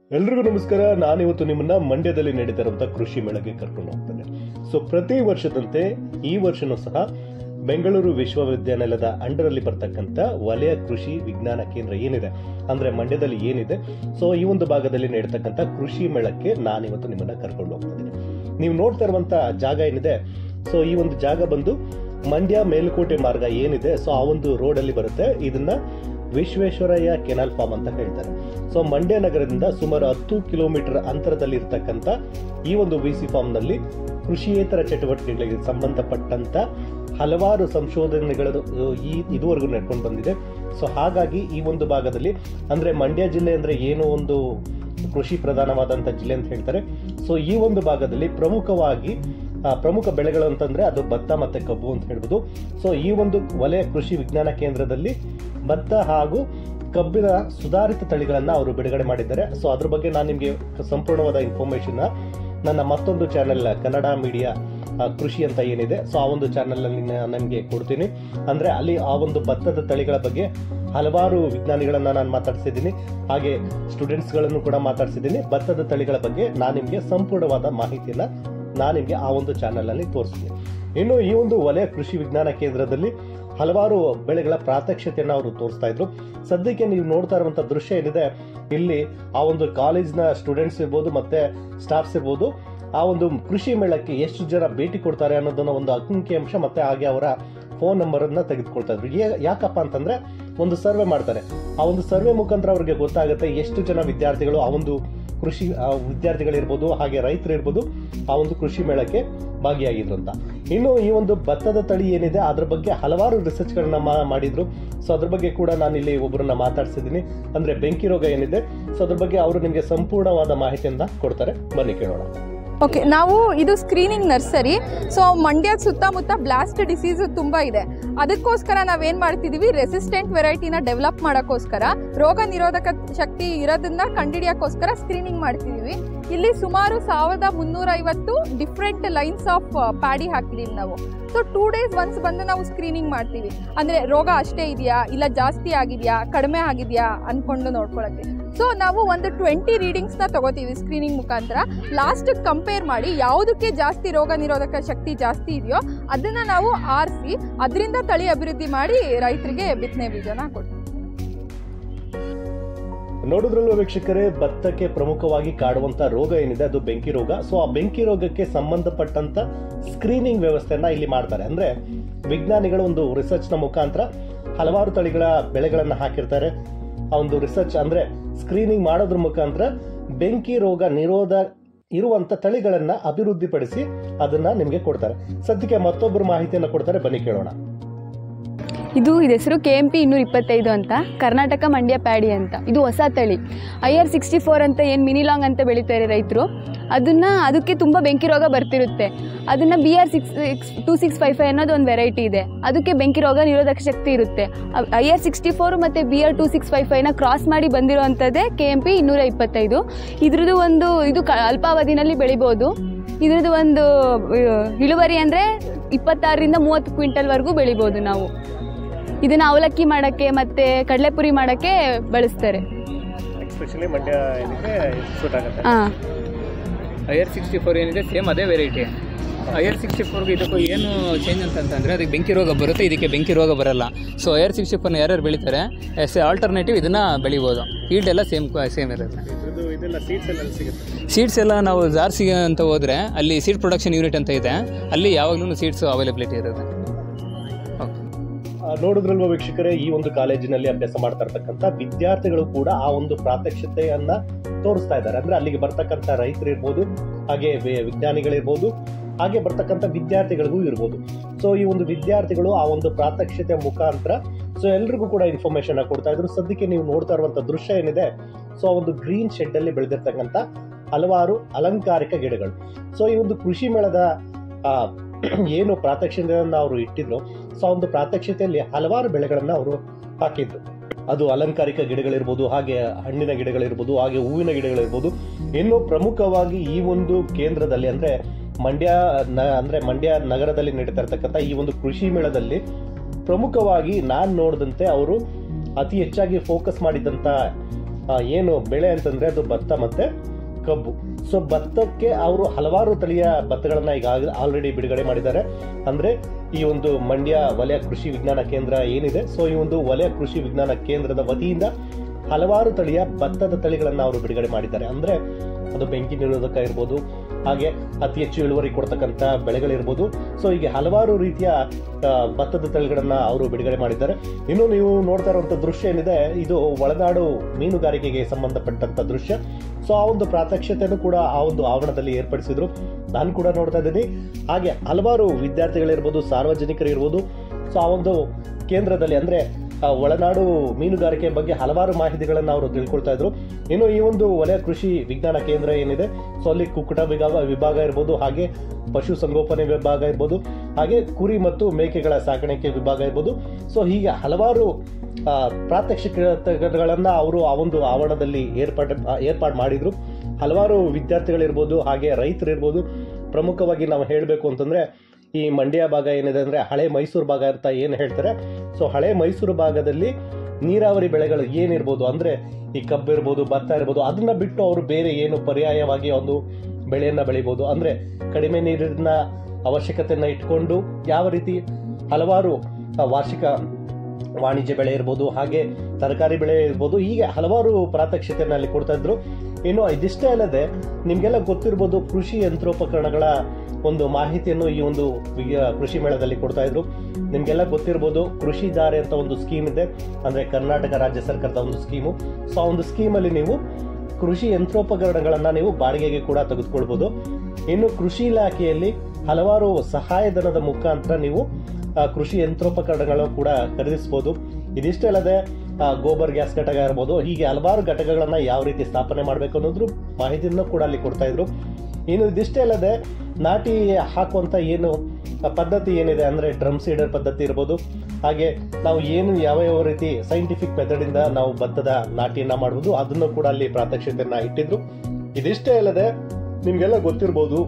ಎಲ್ರಿಗೂ ನಮಸ್ಕಾರ ನಾನಿವತ್ತು ನಿಮ್ಮನ್ನ ಮಂಡ್ಯದಲ್ಲಿ ನಡೀತಾ ಕೃಷಿ ಮೇಳಕ್ಕೆ ಕರ್ಕೊಂಡು ಹೋಗ್ತೇನೆ ಸೊ ಪ್ರತಿ ವರ್ಷದಂತೆ ಈ ವರ್ಷನೂ ಸಹ ಬೆಂಗಳೂರು ವಿಶ್ವವಿದ್ಯಾನಿಲಯದ ಅಂಡರ್ ಅಲ್ಲಿ ಬರ್ತಕ್ಕಂಥ ವಲಯ ಕೃಷಿ ವಿಜ್ಞಾನ ಕೇಂದ್ರ ಏನಿದೆ ಅಂದ್ರೆ ಮಂಡ್ಯದಲ್ಲಿ ಏನಿದೆ ಸೊ ಈ ಒಂದು ಭಾಗದಲ್ಲಿ ನಡೀತಕ್ಕಂಥ ಕೃಷಿ ಮೇಳಕ್ಕೆ ನಾನಿವತ್ತು ನಿಮ್ಮನ್ನ ಕರ್ಕೊಂಡು ಹೋಗ್ತಿದ್ದೀನಿ ನೀವು ನೋಡ್ತಾ ಇರುವಂತ ಜಾಗ ಏನಿದೆ ಸೊ ಈ ಒಂದು ಜಾಗ ಬಂದು ಮಂಡ್ಯ ಮೇಲುಕೋಟೆ ಮಾರ್ಗ ಏನಿದೆ ಸೊ ಆ ಒಂದು ರೋಡ್ ಅಲ್ಲಿ ಬರುತ್ತೆ ಇದನ್ನ ವಿಶ್ವೇಶ್ವರಯ್ಯ ಕೆನಾಲ್ ಫಾರ್ಮ್ ಅಂತ ಹೇಳ್ತಾರೆ ಸೊ ಮಂಡ್ಯ ನಗರದಿಂದ ಸುಮಾರು ಹತ್ತು ಕಿಲೋಮೀಟರ್ ಅಂತರದಲ್ಲಿ ಇರ್ತಕ್ಕಂಥ ಈ ಒಂದು ವಿ ಸಿ ಫಾರ್ಮ್ ನಲ್ಲಿ ಕೃಷಿಯೇತರ ಚಟುವಟಿಕೆಗಳಿಗೆ ಸಂಬಂಧಪಟ್ಟಂತ ಹಲವಾರು ಸಂಶೋಧನೆಗಳು ಈ ಇದುವರೆಗೂ ನಡ್ಕೊಂಡು ಬಂದಿದೆ ಸೊ ಹಾಗಾಗಿ ಈ ಒಂದು ಭಾಗದಲ್ಲಿ ಅಂದ್ರೆ ಮಂಡ್ಯ ಜಿಲ್ಲೆ ಅಂದ್ರೆ ಏನೋ ಒಂದು ಕೃಷಿ ಪ್ರಧಾನವಾದಂತ ಜಿಲ್ಲೆ ಅಂತ ಹೇಳ್ತಾರೆ ಸೊ ಈ ಒಂದು ಭಾಗದಲ್ಲಿ ಪ್ರಮುಖವಾಗಿ ಆ, ಪ್ರಮುಖ ಬೆಳೆಗಳು ಅಂತಂದ್ರೆ ಅದು ಭತ್ತ ಮತ್ತೆ ಕಬ್ಬು ಅಂತ ಹೇಳ್ಬೋದು ಸೊ ಈ ಒಂದು ವಲಯ ಕೃಷಿ ವಿಜ್ಞಾನ ಕೇಂದ್ರದಲ್ಲಿ ಭತ್ತ ಹಾಗೂ ಕಬ್ಬಿನ ಸುಧಾರಿತ ತಳಿಗಳನ್ನ ಅವರು ಬಿಡುಗಡೆ ಮಾಡಿದ್ದಾರೆ ಸೊ ಅದ್ರ ಬಗ್ಗೆ ನಾನು ನಿಮಗೆ ಸಂಪೂರ್ಣವಾದ ಇನ್ಫಾರ್ಮೇಶನ್ ನನ್ನ ಮತ್ತೊಂದು ಚಾನೆಲ್ ಕನ್ನಡ ಮೀಡಿಯಾ ಕೃಷಿ ಅಂತ ಏನಿದೆ ಸೊ ಆ ಒಂದು ಚಾನೆಲ್ ಅಲ್ಲಿ ನನಗೆ ಕೊಡ್ತೀನಿ ಅಂದ್ರೆ ಅಲ್ಲಿ ಆ ಒಂದು ಭತ್ತದ ತಳಿಗಳ ಬಗ್ಗೆ ಹಲವಾರು ವಿಜ್ಞಾನಿಗಳನ್ನ ನಾನು ಮಾತಾಡ್ಸಿದ್ದೀನಿ ಹಾಗೆ ಸ್ಟೂಡೆಂಟ್ಸ್ ಗಳನ್ನು ಕೂಡ ಮಾತಾಡ್ಸಿದ್ದೀನಿ ಭತ್ತದ ತಳಿಗಳ ಬಗ್ಗೆ ನಾನು ನಿಮಗೆ ಸಂಪೂರ್ಣವಾದ ಮಾಹಿತಿಯನ್ನ ನಾನು ನಿಮಗೆ ಆ ಒಂದು ಚಾನೆಲ್ ಅಲ್ಲಿ ತೋರಿಸ್ತೀನಿ ಇನ್ನು ಈ ಒಂದು ವಲಯ ಕೃಷಿ ವಿಜ್ಞಾನ ಕೇಂದ್ರದಲ್ಲಿ ಹಲವಾರು ಬೆಳೆಗಳ ಪ್ರಾತ್ಯಕ್ಷತೆಯನ್ನು ಅವರು ತೋರಿಸ್ತಾ ಇದ್ರು ಸದ್ಯಕ್ಕೆ ನೀವು ನೋಡ್ತಾ ಇರುವಂತ ದೃಶ್ಯ ಏನಿದೆ ಇಲ್ಲಿ ಆ ಒಂದು ಕಾಲೇಜ್ನ ಸ್ಟೂಡೆಂಟ್ಸ್ ಇರ್ಬೋದು ಮತ್ತೆ ಸ್ಟಾಫ್ಸ್ ಇರ್ಬೋದು ಆ ಒಂದು ಕೃಷಿ ಮೇಳಕ್ಕೆ ಎಷ್ಟು ಜನ ಭೇಟಿ ಕೊಡ್ತಾರೆ ಅನ್ನೋದನ್ನ ಒಂದು ಅಂಕಿಅಂಶ ಮತ್ತೆ ಹಾಗೆ ಅವರ ಫೋನ್ ನಂಬರ್ ಅನ್ನ ತೆಗೆದುಕೊಳ್ತಾ ಇದ್ರು ಯಾ- ಯಾಕಪ್ಪ ಅಂತಂದ್ರೆ ಒಂದು ಸರ್ವೆ ಮಾಡ್ತಾರೆ ಆ ಒಂದು ಸರ್ವೆ ಮುಖಾಂತರ ಅವ್ರಿಗೆ ಗೊತ್ತಾಗುತ್ತೆ ಎಷ್ಟು ಜನ ವಿದ್ಯಾರ್ಥಿಗಳು ಆ ಒಂದು ಕೃಷಿ ಆ ವಿದ್ಯಾರ್ಥಿಗಳಿರ್ಬೋದು ಹಾಗೆ ರೈತರು ಇರ್ಬೋದು ಆ ಒಂದು ಕೃಷಿ ಮೇಳಕ್ಕೆ ಭಾಗಿಯಾಗಿದ್ರು ಅಂತ ಇನ್ನು ಈ ಒಂದು ಭತ್ತದ ತಳಿ ಏನಿದೆ ಅದ್ರ ಬಗ್ಗೆ ಹಲವಾರು ರಿಸರ್ಚ್ ಗಳನ್ನ ಮಾ- ಮಾಡಿದ್ರು ಸೊ ಅದ್ರ ಬಗ್ಗೆ ಕೂಡ ನಾನು ಇಲ್ಲಿ ಒಬ್ಬರನ್ನ ಮಾತಾಡ್ಸಿದ್ದೀನಿ ಅಂದ್ರೆ ಬೆಂಕಿ ರೋಗ ಏನಿದೆ ಸೊ ಅದ್ರ ಬಗ್ಗೆ ಅವರು ನಿಮಗೆ ಸಂಪೂರ್ಣವಾದ ಮಾಹಿತಿಯನ್ನ ಕೊಡ್ತಾರೆ ಬನ್ನಿ ಕೇಳೋಣ ಓಕೆ ನಾವು ಇದು ಸ್ಕ್ರೀನಿಂಗ್ ನರ್ಸರಿ ಸೊ ಮಂಡ್ಯದ ಸುತ್ತಮುತ್ತ ಬ್ಲಾಸ್ಟ್ ಡಿಸೀಸು ತುಂಬ ಇದೆ ಅದಕ್ಕೋಸ್ಕರ ನಾವೇನು ಮಾಡ್ತಿದ್ದೀವಿ ರೆಸಿಸ್ಟೆಂಟ್ ವೆರೈಟಿನ ಡೆವಲಪ್ ಮಾಡೋಕ್ಕೋಸ್ಕರ ರೋಗ ನಿರೋಧಕ ಶಕ್ತಿ ಇರೋದನ್ನ ಕಂಡುಹಿಡಿಯೋಕ್ಕೋಸ್ಕರ ಸ್ಕ್ರೀನಿಂಗ್ ಮಾಡ್ತಿದ್ದೀವಿ ಇಲ್ಲಿ ಸುಮಾರು ಸಾವಿರದ ಮುನ್ನೂರೈವತ್ತು ಡಿಫ್ರೆಂಟ್ ಲೈನ್ಸ್ ಆಫ್ ಪ್ಯಾಡಿ ಹಾಕಿದ್ದೀವಿ ನಾವು ಸೊ ಟೂ ಡೇಸ್ ಒನ್ಸ್ ಬಂದು ನಾವು ಸ್ಕ್ರೀನಿಂಗ್ ಮಾಡ್ತೀವಿ ಅಂದರೆ ರೋಗ ಅಷ್ಟೇ ಇದೆಯಾ ಇಲ್ಲ ಜಾಸ್ತಿ ಆಗಿದೆಯಾ ಕಡಿಮೆ ಆಗಿದೆಯಾ ಅಂದ್ಕೊಂಡು ನೋಡ್ಕೊಳಕ್ಕೆ ಸೊ ನಾವು ಒಂದು ಟ್ವೆಂಟಿ ರೀಡಿಂಗ್ಸ್ನ ತಗೋತೀವಿ ಸ್ಕ್ರೀನಿಂಗ್ ಮುಖಾಂತರ ಲಾಸ್ಟ್ ಕಂಪೇರ್ ಮಾಡಿ ಯಾವುದಕ್ಕೆ ಜಾಸ್ತಿ ರೋಗ ನಿರೋಧಕ ಶಕ್ತಿ ಜಾಸ್ತಿ ಇದೆಯೋ ಅದನ್ನು ನಾವು ಆರಿಸಿ ಅದರಿಂದ ತಳಿ ಅಭಿವೃದ್ಧಿ ಮಾಡಿ ರೈತರಿಗೆ ಬಿತ್ತನೆ ಬೀಜನ ಕೊಡ್ತೀವಿ ನೋಡಿದ್ರಲ್ವ ವೀಕ್ಷಕರೇ ಭತ್ತಕ್ಕೆ ಪ್ರಮುಖವಾಗಿ ಕಾಡುವಂತ ರೋಗ ಏನಿದೆ ಅದು ಬೆಂಕಿ ರೋಗ ಸೊ ಆ ಬೆಂಕಿ ರೋಗಕ್ಕೆ ಸಂಬಂಧಪಟ್ಟಂತ ಸ್ಕ್ರೀನಿಂಗ್ ವ್ಯವಸ್ಥೆಯನ್ನ ಇಲ್ಲಿ ಮಾಡ್ತಾರೆ ಅಂದ್ರೆ ವಿಜ್ಞಾನಿಗಳು ಒಂದು ರಿಸರ್ಚ್ ನ ಮುಖಾಂತರ ಹಲವಾರು ತಳಿಗಳ ಬೆಳೆಗಳನ್ನ ಹಾಕಿರ್ತಾರೆ ಆ ಒಂದು ರಿಸರ್ಚ್ ಅಂದ್ರೆ ಸ್ಕ್ರೀನಿಂಗ್ ಮಾಡೋದ್ರ ಮುಖಾಂತರ ಬೆಂಕಿ ರೋಗ ನಿರೋಧ ಇರುವಂತ ತಳಿಗಳನ್ನ ಅಭಿವೃದ್ಧಿಪಡಿಸಿ ಅದನ್ನ ನಿಮ್ಗೆ ಕೊಡ್ತಾರೆ ಸದ್ಯಕ್ಕೆ ಮತ್ತೊಬ್ಬರು ಮಾಹಿತಿಯನ್ನ ಕೊಡ್ತಾರೆ ಬನ್ನಿ ಕೇಳೋಣ ಇದು ಇದು ಹೆಸರು ಕೆ ಎಮ್ ಪಿ ಇನ್ನೂರ ಇಪ್ಪತ್ತೈದು ಅಂತ ಕರ್ನಾಟಕ ಮಂಡ್ಯ ಪ್ಯಾಡಿ ಅಂತ ಇದು ಹೊಸ ತಳಿ ಐ ಆರ್ ಸಿಕ್ಸ್ಟಿ ಫೋರ್ ಅಂತ ಏನು ಮಿನಿ ಲಾಂಗ್ ಅಂತ ಬೆಳೀತಾರೆ ರೈತರು ಅದನ್ನು ಅದಕ್ಕೆ ತುಂಬ ಬೆಂಕಿ ರೋಗ ಬರ್ತಿರುತ್ತೆ ಅದನ್ನು B R six six two six five five ಅನ್ನೋದು ಒಂದು ವೆರೈಟಿ ಇದೆ ಅದಕ್ಕೆ ಬೆಂಕಿ ರೋಗ ನಿರೋಧಕ ಶಕ್ತಿ ಇರುತ್ತೆ ಐ ಆರ್ ಸಿಕ್ಸ್ಟಿ ಫೋರ್ ಮತ್ತು B R two six five ಫೈವ್ನ ಕ್ರಾಸ್ ಮಾಡಿ ಬಂದಿರುವಂಥದ್ದೇ ಕೆ ಎಮ್ ಪಿ ಇನ್ನೂರ ಇಪ್ಪತ್ತೈದು ಇದ್ರದ್ದು ಒಂದು ಇದು ಕ ಅಲ್ಪಾವಧಿನಲ್ಲಿ ಬೆಳಿಬೋದು ಇದ್ರದ್ದು ಒಂದು ಆ, ಇಳುವರಿ ಅಂದರೆ ಇಪ್ಪತ್ತಾರರಿಂದ ಮೂವತ್ತು ಕ್ವಿಂಟಲ್ವರೆಗೂ ಬೆಳಿಬೋದು ನಾವು ಇದನ್ನ ಅವಲಕ್ಕಿ ಮಾಡೋಕ್ಕೆ ಮತ್ತು ಕಡಲೆಪುರಿ ಮಾಡೋಕ್ಕೆ ಬಳಸ್ತಾರೆ ಎಸ್ಪೆಷಲಿ ಮಂಡ್ಯ ಏನಿದೆ ಸೂಟ್ ಆಗುತ್ತೆ ಹಾಂ ಐ ಆರ್ ಸಿಕ್ಸ್ಟಿ ಫೋರ್ ಏನಿದೆ ಸೇಮ್ ಅದೇ ವೆರೈಟಿ ಐ ಆರ್ ಸಿಕ್ಸ್ಟಿ ಫೋರ್ಗೆ ಇದಕ್ಕೂ ಏನು ಚೇಂಜ್ ಅಂತಂತಂದರೆ ಅದಕ್ಕೆ ಬೆಂಕಿ ರೋಗ ಬರುತ್ತೆ ಇದಕ್ಕೆ ಬೆಂಕಿ ರೋಗ ಬರಲ್ಲ ಸೊ ಐ ಆರ್ ಸಿಕ್ಸ್ಟಿ ಫೋರ್ನ ಯಾರ್ಯಾರು ಬೆಳೀತಾರೆ ಎಸ್ ಆಲ್ಟರ್ನೇಟಿವ್ ಇದನ್ನು ಬೆಳಿಬೋದು ಈಲ್ಡ್ ಎಲ್ಲ ಸೇಮ್ ಸೇಮ್ ಇರುತ್ತೆ ಇದ್ರದ್ದು ಇದೆಲ್ಲ ಸೀಡ್ಸ್ ಎಲ್ಲ ಸಿಗುತ್ತೆ ಸೀಡ್ಸ್ ಎಲ್ಲ ನಾವು ಜಾರ್ಸಿಗೆ ಅಂತ ಹೋದರೆ ಅಲ್ಲಿ ಸೀಡ್ ಪ್ರೊಡಕ್ಷನ್ ಯೂನಿಟ್ ಅಂತ ಇದೆ ಅಲ್ಲಿ ಯಾವಾಗಲೂ ಸೀಡ್ಸ್ ಅವೈಲಬಿಲಿಟಿ ಇರುತ್ತೆ ಓಕೆ ಆ, ನೋಡಿದ್ರಲ್ವ ವೀಕ್ಷಕರೇ ಈ ಒಂದು ಕಾಲೇಜಿನಲ್ಲಿ ಅಭ್ಯಾಸ ಮಾಡ್ತಾ ಇರ್ತಕ್ಕಂಥ ವಿದ್ಯಾರ್ಥಿಗಳು ಕೂಡ ಆ ಒಂದು ಪ್ರಾತ್ಯಕ್ಷತೆಯನ್ನ ತೋರಿಸ್ತಾ ಇದ್ದಾರೆ ಅಂದ್ರೆ ಅಲ್ಲಿಗೆ ಬರ್ತಕ್ಕಂಥ ರೈತರು ಇರ್ಬೋದು ಹಾಗೆ ವಿ- ವಿಜ್ಞಾನಿಗಳಿರ್ಬೋದು ಹಾಗೆ ಬರ್ತಕ್ಕಂಥ ವಿದ್ಯಾರ್ಥಿಗಳಿಗೂ ಇರ್ಬೋದು ಸೊ ಈ ಒಂದು ವಿದ್ಯಾರ್ಥಿಗಳು ಆ ಒಂದು ಪ್ರಾತ್ಯಕ್ಷತೆ ಮುಖಾಂತರ ಸೊ ಎಲ್ರಿಗೂ ಕೂಡ ಇನ್ಫಾರ್ಮೇಶನ್ ಕೊಡ್ತಾ ಇದ್ರು ಸದ್ಯಕ್ಕೆ ನೀವು ನೋಡ್ತಾ ಇರುವಂತ ದೃಶ್ಯ ಏನಿದೆ ಸೊ ಆ ಒಂದು ಗ್ರೀನ್ ಶೆಡ್ ಅಲ್ಲಿ ಬೆಳೆದಿರ್ತಕ್ಕಂಥ ಹಲವಾರು ಅಲಂಕಾರಿಕ ಗಿಡಗಳು ಸೊ ಈ ಒಂದು ಕೃಷಿ ಮೇಳದ ಆ, ಏನು ಪ್ರಾತ್ಯಕ್ಷತೆಯನ್ನ ಅವರು ಇಟ್ಟಿದ್ರು ಸೊ ಆ ಒಂದು ಪ್ರಾತ್ಯಕ್ಷತೆಯಲ್ಲಿ ಹಲವಾರು ಬೆಳೆಗಳನ್ನ ಅವರು ಹಾಕಿದ್ರು ಅದು ಅಲಂಕಾರಿಕ ಗಿಡಗಳಿರ್ಬೋದು ಹಾಗೆ ಹಣ್ಣಿನ ಗಿಡಗಳಿರ್ಬೋದು ಹಾಗೆ ಹೂವಿನ ಗಿಡಗಳಿರ್ಬೋದು ಇನ್ನು ಪ್ರಮುಖವಾಗಿ ಈ ಒಂದು ಕೇಂದ್ರದಲ್ಲಿ ಅಂದ್ರೆ ಮಂಡ್ಯ ನ- ಅಂದ್ರೆ ಮಂಡ್ಯ ನಗರದಲ್ಲಿ ನಡೀತಾ ಇರ್ತಕ್ಕಂಥ ಈ ಒಂದು ಕೃಷಿ ಮೇಳದಲ್ಲಿ ಪ್ರಮುಖವಾಗಿ ನಾನ್ ನೋಡಿದಂತೆ ಅವರು ಅತಿ ಹೆಚ್ಚಾಗಿ ಫೋಕಸ್ ಮಾಡಿದಂತ ಆ, ಏನು ಬೆಳೆ ಅಂತಂದ್ರೆ ಅದು ಭತ್ತ ಮತ್ತೆ ಕಬ್ಬು ಸೊ ಭತ್ತಕ್ಕೆ ಅವರು ಹಲವಾರು ತಳಿಯ ಭತ್ತಗಳನ್ನ ಈಗ ಆಲ್ರೆಡಿ ಬಿಡುಗಡೆ ಮಾಡಿದ್ದಾರೆ ಅಂದ್ರೆ ಈ ಒಂದು ಮಂಡ್ಯ ವಲಯ ಕೃಷಿ ವಿಜ್ಞಾನ ಕೇಂದ್ರ ಏನಿದೆ ಸೊ ಈ ಒಂದು ವಲಯ ಕೃಷಿ ವಿಜ್ಞಾನ ಕೇಂದ್ರದ ವತಿಯಿಂದ ಹಲವಾರು ತಳಿಯ ಭತ್ತದ ತಳಿಗಳನ್ನ ಅವರು ಬಿಡುಗಡೆ ಮಾಡಿದ್ದಾರೆ ಅಂದ್ರೆ ಅದು ಬೆಂಕಿ ನಿರೋಧಕ ಇರ್ಬೋದು ಹಾಗೆ ಅತಿ ಹೆಚ್ಚು ಇಳುವರಿ ಕೊಡ್ತಕ್ಕಂಥ ಬೆಳೆಗಳಿರ್ಬೋದು ಸೊ ಹೀಗೆ ಹಲವಾರು ರೀತಿಯ ಆ, ಭತ್ತದ ತಳಿಗಳನ್ನ ಅವರು ಬಿಡುಗಡೆ ಮಾಡಿದ್ದಾರೆ ಇನ್ನು ನೀವು ನೋಡ್ತಾ ಇರುವಂತ ದೃಶ್ಯ ಏನಿದೆ ಇದು ಒಳನಾಡು ಮೀನುಗಾರಿಕೆಗೆ ಸಂಬಂಧಪಟ್ಟಂತ ದೃಶ್ಯ ಸೊ ಆ ಒಂದು ಪ್ರಾತ್ಯಕ್ಷತೆಯನ್ನು ಕೂಡ ಆ ಒಂದು ಆವರಣದಲ್ಲಿ ಏರ್ಪಡಿಸಿದ್ರು ನಾನು ಕೂಡ ನೋಡ್ತಾ ಇದ್ದೀನಿ ಹಾಗೆ ಹಲವಾರು ವಿದ್ಯಾರ್ಥಿಗಳಿರ್ಬೋದು ಸಾರ್ವಜನಿಕರು ಇರ್ಬೋದು ಸೊ ಆ ಒಂದು ಕೇಂದ್ರದಲ್ಲಿ ಅಂದ್ರೆ ಆ ಒಳನಾಡು ಮೀನುಗಾರಿಕೆ ಬಗ್ಗೆ ಹಲವಾರು ಮಾಹಿತಿಗಳನ್ನು ಅವರು ತಿಳ್ಕೊಳ್ತಾ ಇದ್ರು ಇನ್ನು ಈ ಒಂದು ವಲಯ ಕೃಷಿ ವಿಜ್ಞಾನ ಕೇಂದ್ರ ಏನಿದೆ ಸೊ ಅಲ್ಲಿ ಕುಕ್ಕುಟ ವಿಭಾಗ ವಿಭಾಗ ಇರ್ಬೋದು ಹಾಗೆ ಪಶು ಸಂಗೋಪನೆ ವಿಭಾಗ ಇರ್ಬೋದು ಹಾಗೆ ಕುರಿ ಮತ್ತು ಮೇಕೆಗಳ ಸಾಕಾಣಿಕೆ ವಿಭಾಗ ಇರ್ಬೋದು ಸೊ ಹೀಗೆ ಹಲವಾರು ಆ, ಪ್ರಾತ್ಯಕ್ಷಿಕತೆಗಳನ್ನ ಅವರು ಆ ಒಂದು ಆವರಣದಲ್ಲಿ ಏರ್ಪಾಡು ಏರ್ಪಾಡು ಮಾಡಿದ್ರು ಹಲವಾರು ವಿದ್ಯಾರ್ಥಿಗಳಿರ್ಬೋದು ಹಾಗೆ ರೈತರಿರ್ಬೋದು ಪ್ರಮುಖವಾಗಿ ನಾವು ಹೇಳಬೇಕು ಅಂತಂದ್ರೆ ಈ ಮಂಡ್ಯ ಭಾಗ ಏನಿದೆ ಅಂದ್ರೆ ಹಳೆ ಮೈಸೂರು ಭಾಗ ಅಂತ ಏನು ಹೇಳ್ತಾರೆ ಸೊ ಹಳೆ ಮೈಸೂರು ಭಾಗದಲ್ಲಿ ನೀರಾವರಿ ಬೆಳೆಗಳು ಏನಿರ್ಬೋದು ಅಂದ್ರೆ ಈ ಕಬ್ಬು ಇರ್ಬೋದು ಭತ್ತ ಇರ್ಬೋದು ಅದನ್ನ ಬಿಟ್ಟು ಅವರು ಬೇರೆ ಏನು ಪರ್ಯಾಯವಾಗಿ ಒಂದು ಬೆಳೆಯನ್ನ ಬೆಳಿಬೋದು ಅಂದ್ರೆ ಕಡಿಮೆ ನೀರಿನ ಅವಶ್ಯಕತೆಯನ್ನ ಇಟ್ಕೊಂಡು ಯಾವ ರೀತಿ ಹಲವಾರು ಆ, ವಾರ್ಷಿಕ ವಾಣಿಜ್ಯ ಬೆಳೆ ಇರ್ಬೋದು ಹಾಗೆ ತರಕಾರಿ ಬೆಳೆ ಇರ್ಬೋದು ಹೀಗೆ ಹಲವಾರು ಪ್ರಾತ್ಯಕ್ಷತೆಯನ್ನ ಅಲ್ಲಿ ಕೊಡ್ತಾ ಇದ್ರು ಇನ್ನು ಇದಿಷ್ಟೇ ಅಲ್ಲದೆ ನಿಮ್ಗೆಲ್ಲ ಗೊತ್ತಿರ್ಬೋದು ಕೃಷಿ ಯಂತ್ರೋಪಕರಣಗಳ ಒಂದು ಮಾಹಿತಿಯನ್ನು ಈ ಒಂದು ವಿಗ- ಕೃಷಿ ಮೇಳದಲ್ಲಿ ಕೊಡ್ತಾ ಇದ್ರು ನಿಮ್ಗೆಲ್ಲ ಗೊತ್ತಿರ್ಬೋದು ಕೃಷಿ ದಾರಿ ಅಂತ ಒಂದು ಸ್ಕೀಮ್ ಇದೆ ಅಂದ್ರೆ ಕರ್ನಾಟಕ ರಾಜ್ಯ ಸರ್ಕಾರದ ಒಂದು ಸ್ಕೀಮು ಸೊ ಆ ಒಂದು ಸ್ಕೀಮಲ್ಲಿ ನೀವು ಕೃಷಿ ಯಂತ್ರೋಪಕರಣಗಳನ್ನ ನೀವು ಬಾಡಿಗೆಗೆ ಕೂಡ ತೆಗೆದುಕೊಳ್ಬಹುದು ಇನ್ನು ಕೃಷಿ ಇಲಾಖೆಯಲ್ಲಿ ಹಲವಾರು ಸಹಾಯಧನದ ಮುಖಾಂತರ ನೀವು ಆ, ಕೃಷಿ ಯಂತ್ರೋಪಕರಣಗಳನ್ನು ಕೂಡ ಖರೀದಿಸಬಹುದು ಇದಿಷ್ಟೇ ಅಲ್ಲದೆ ಆ, ಗೋಬರ್ ಗ್ಯಾಸ್ ಘಟಕ ಇರ್ಬೋದು ಹೀಗೆ ಹಲವಾರು ಘಟಕಗಳನ್ನ ಯಾವ ರೀತಿ ಸ್ಥಾಪನೆ ಮಾಡಬೇಕು ಅನ್ನೋದ್ರ ಮಾಹಿತಿಯನ್ನು ಕೂಡ ಅಲ್ಲಿ ಕೊಡ್ತಾ ಇದ್ರು ಇನ್ನು ಇದಿಷ್ಟೇ ಅಲ್ಲದೆ ನಾಟಿ ಹಾಕುವಂತ ಏನು ಆ ಪದ್ಧತಿ ಏನಿದೆ ಅಂದ್ರೆ ಡ್ರಮ್ ಸೀಡರ್ ಪದ್ಧತಿ ಇರ್ಬೋದು ಹಾಗೆ ನಾವು ಏನು ಯಾವ ಯಾವ ರೀತಿ ಸೈಂಟಿಫಿಕ್ ಮೆಥಡ್ ಇಂದ ನಾವು ಭತ್ತದ ನಾಟಿಯನ್ನ ಮಾಡಬಹುದು ಅದನ್ನು ಕೂಡ ಅಲ್ಲಿ ಪ್ರಾತ್ಯಕ್ಷತೆಯನ್ನ ಇಟ್ಟಿದ್ರು ಇದಿಷ್ಟೇ ಅಲ್ಲದೆ ನಿಮ್ಗೆಲ್ಲ ಗೊತ್ತಿರ್ಬೋದು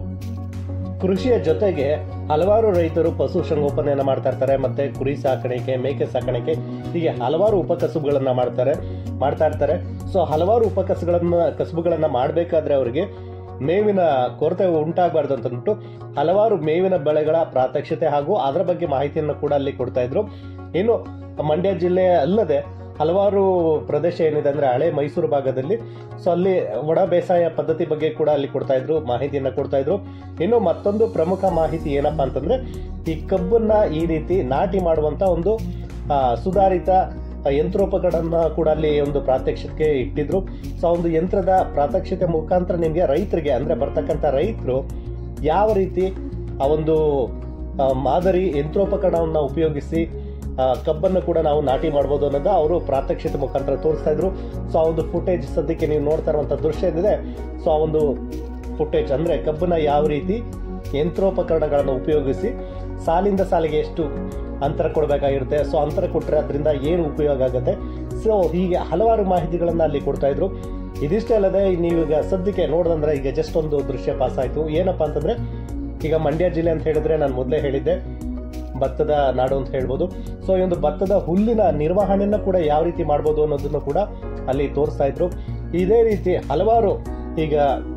ಕೃಷಿಯ ಜೊತೆಗೆ ಹಲವಾರು ರೈತರು ಪಶು ಸಂಗೋಪನೆಯನ್ನ ಮಾಡ್ತಾ ಇರ್ತಾರೆ ಮತ್ತೆ ಕುರಿ ಸಾಕಾಣಿಕೆ ಮೇಕೆ ಸಾಕಾಣಿಕೆ ಹೀಗೆ ಹಲವಾರು ಉಪಕಸುಬುಗಳನ್ನ ಮಾಡ್ತಾರೆ ಮಾಡ್ತಾ ಇರ್ತಾರೆ ಸೊ ಹಲವಾರು ಉಪಕಸುಗಳನ್ನ ಕಸುಬುಗಳನ್ನ ಮಾಡಬೇಕಾದ್ರೆ ಅವರಿಗೆ ಮೇವಿನ ಕೊರತೆ ಉಂಟಾಗಬಾರ್ದು ಅಂತ ಅಂದ್ಬಿಟ್ಟು ಹಲವಾರು ಮೇವಿನ ಬೆಳೆಗಳ ಪ್ರಾತ್ಯಕ್ಷತೆ ಹಾಗೂ ಅದರ ಬಗ್ಗೆ ಮಾಹಿತಿಯನ್ನು ಕೂಡ ಅಲ್ಲಿ ಕೊಡ್ತಾ ಇದ್ರು ಇನ್ನು ಮಂಡ್ಯ ಜಿಲ್ಲೆ ಅಲ್ಲದೆ ಹಲವಾರು ಪ್ರದೇಶ ಏನಿದೆ ಅಂದ್ರೆ ಹಳೆ ಮೈಸೂರು ಭಾಗದಲ್ಲಿ ಸೊ ಅಲ್ಲಿ ಒಣ ಬೇಸಾಯ ಪದ್ಧತಿ ಬಗ್ಗೆ ಕೂಡ ಅಲ್ಲಿ ಕೊಡ್ತಾ ಇದ್ರು ಮಾಹಿತಿಯನ್ನ ಕೊಡ್ತಾ ಇದ್ರು ಇನ್ನು ಮತ್ತೊಂದು ಪ್ರಮುಖ ಮಾಹಿತಿ ಏನಪ್ಪಾ ಅಂತಂದ್ರೆ ಈ ಕಬ್ಬನ್ನ ಈ ರೀತಿ ನಾಟಿ ಮಾಡುವಂತ ಒಂದು ಆ, ಸುಧಾರಿತ ಯಂತ್ರೋಪಕರಣ ಕೂಡ ಅಲ್ಲಿ ಒಂದು ಪ್ರಾತ್ಯಕ್ಷಿಕೆ ಇಟ್ಟಿದ್ರು ಸೊ ಆ ಒಂದು ಯಂತ್ರದ ಪ್ರಾತ್ಯಕ್ಷಿತೆ ಮುಖಾಂತರ ನಿಮಗೆ ರೈತರಿಗೆ ಅಂದ್ರೆ ಬರ್ತಕ್ಕಂಥ ರೈತರು ಯಾವ ರೀತಿ ಆ ಒಂದು ಆ, ಮಾದರಿ ಯಂತ್ರೋಪಕರಣವನ್ನ ಉಪಯೋಗಿಸಿ ಆ, ಕಬ್ಬನ್ನು ಕೂಡ ನಾವು ನಾಟಿ ಮಾಡ್ಬೋದು ಅನ್ನೋದು ಅವರು ಪ್ರಾತ್ಯಕ್ಷಿತೆ ಮುಖಾಂತರ ತೋರಿಸ್ತಾ ಇದ್ರು ಸೊ ಆ ಒಂದು ಫುಟೇಜ್ ಸದ್ಯಕ್ಕೆ ನೀವು ನೋಡ್ತಾ ಇರುವಂತ ದೃಶ್ಯ ಏನಿದೆ ಸೊ ಆ ಒಂದು ಫುಟೇಜ್ ಅಂದ್ರೆ ಕಬ್ಬನ್ನ ಯಾವ ರೀತಿ ಯಂತ್ರೋಪಕರಣಗಳನ್ನು ಉಪಯೋಗಿಸಿ ಸಾಲಿಂದ ಸಾಲಿಗೆ ಎಷ್ಟು ಅಂತರ ಕೊಡಬೇಕಾಗಿರುತ್ತೆ ಸೊ ಅಂತರ ಕೊಟ್ಟರೆ ಅದರಿಂದ ಏನು ಉಪಯೋಗ ಆಗುತ್ತೆ ಸೊ ಹೀಗೆ ಹಲವಾರು ಮಾಹಿತಿಗಳನ್ನ ಅಲ್ಲಿ ಕೊಡ್ತಾ ಇದ್ರು ಇದಿಷ್ಟೇ ಅಲ್ಲದೆ ನೀವೀಗ ಸದ್ಯಕ್ಕೆ ನೋಡಿದಂದ್ರೆ ಈಗ ಜಸ್ಟ್ ಒಂದು ದೃಶ್ಯ ಪಾಸ್ ಆಯ್ತು ಏನಪ್ಪಾ ಅಂತಂದ್ರೆ ಈಗ ಮಂಡ್ಯ ಜಿಲ್ಲೆ ಅಂತ ಹೇಳಿದ್ರೆ ನಾನು ಮೊದಲೇ ಹೇಳಿದ್ದೆ ಭತ್ತದ ನಾಡು ಅಂತ ಹೇಳ್ಬೋದು ಸೊ ಈ ಒಂದು ಭತ್ತದ ಹುಲ್ಲಿನ ನಿರ್ವಹಣೆಯನ್ನ ಕೂಡ ಯಾವ ರೀತಿ ಮಾಡ್ಬೋದು ಅನ್ನೋದನ್ನು ಕೂಡ ಅಲ್ಲಿ ತೋರಿಸ್ತಾ ಇದ್ರು ಇದೇ ರೀತಿ ಹಲವಾರು ಈಗ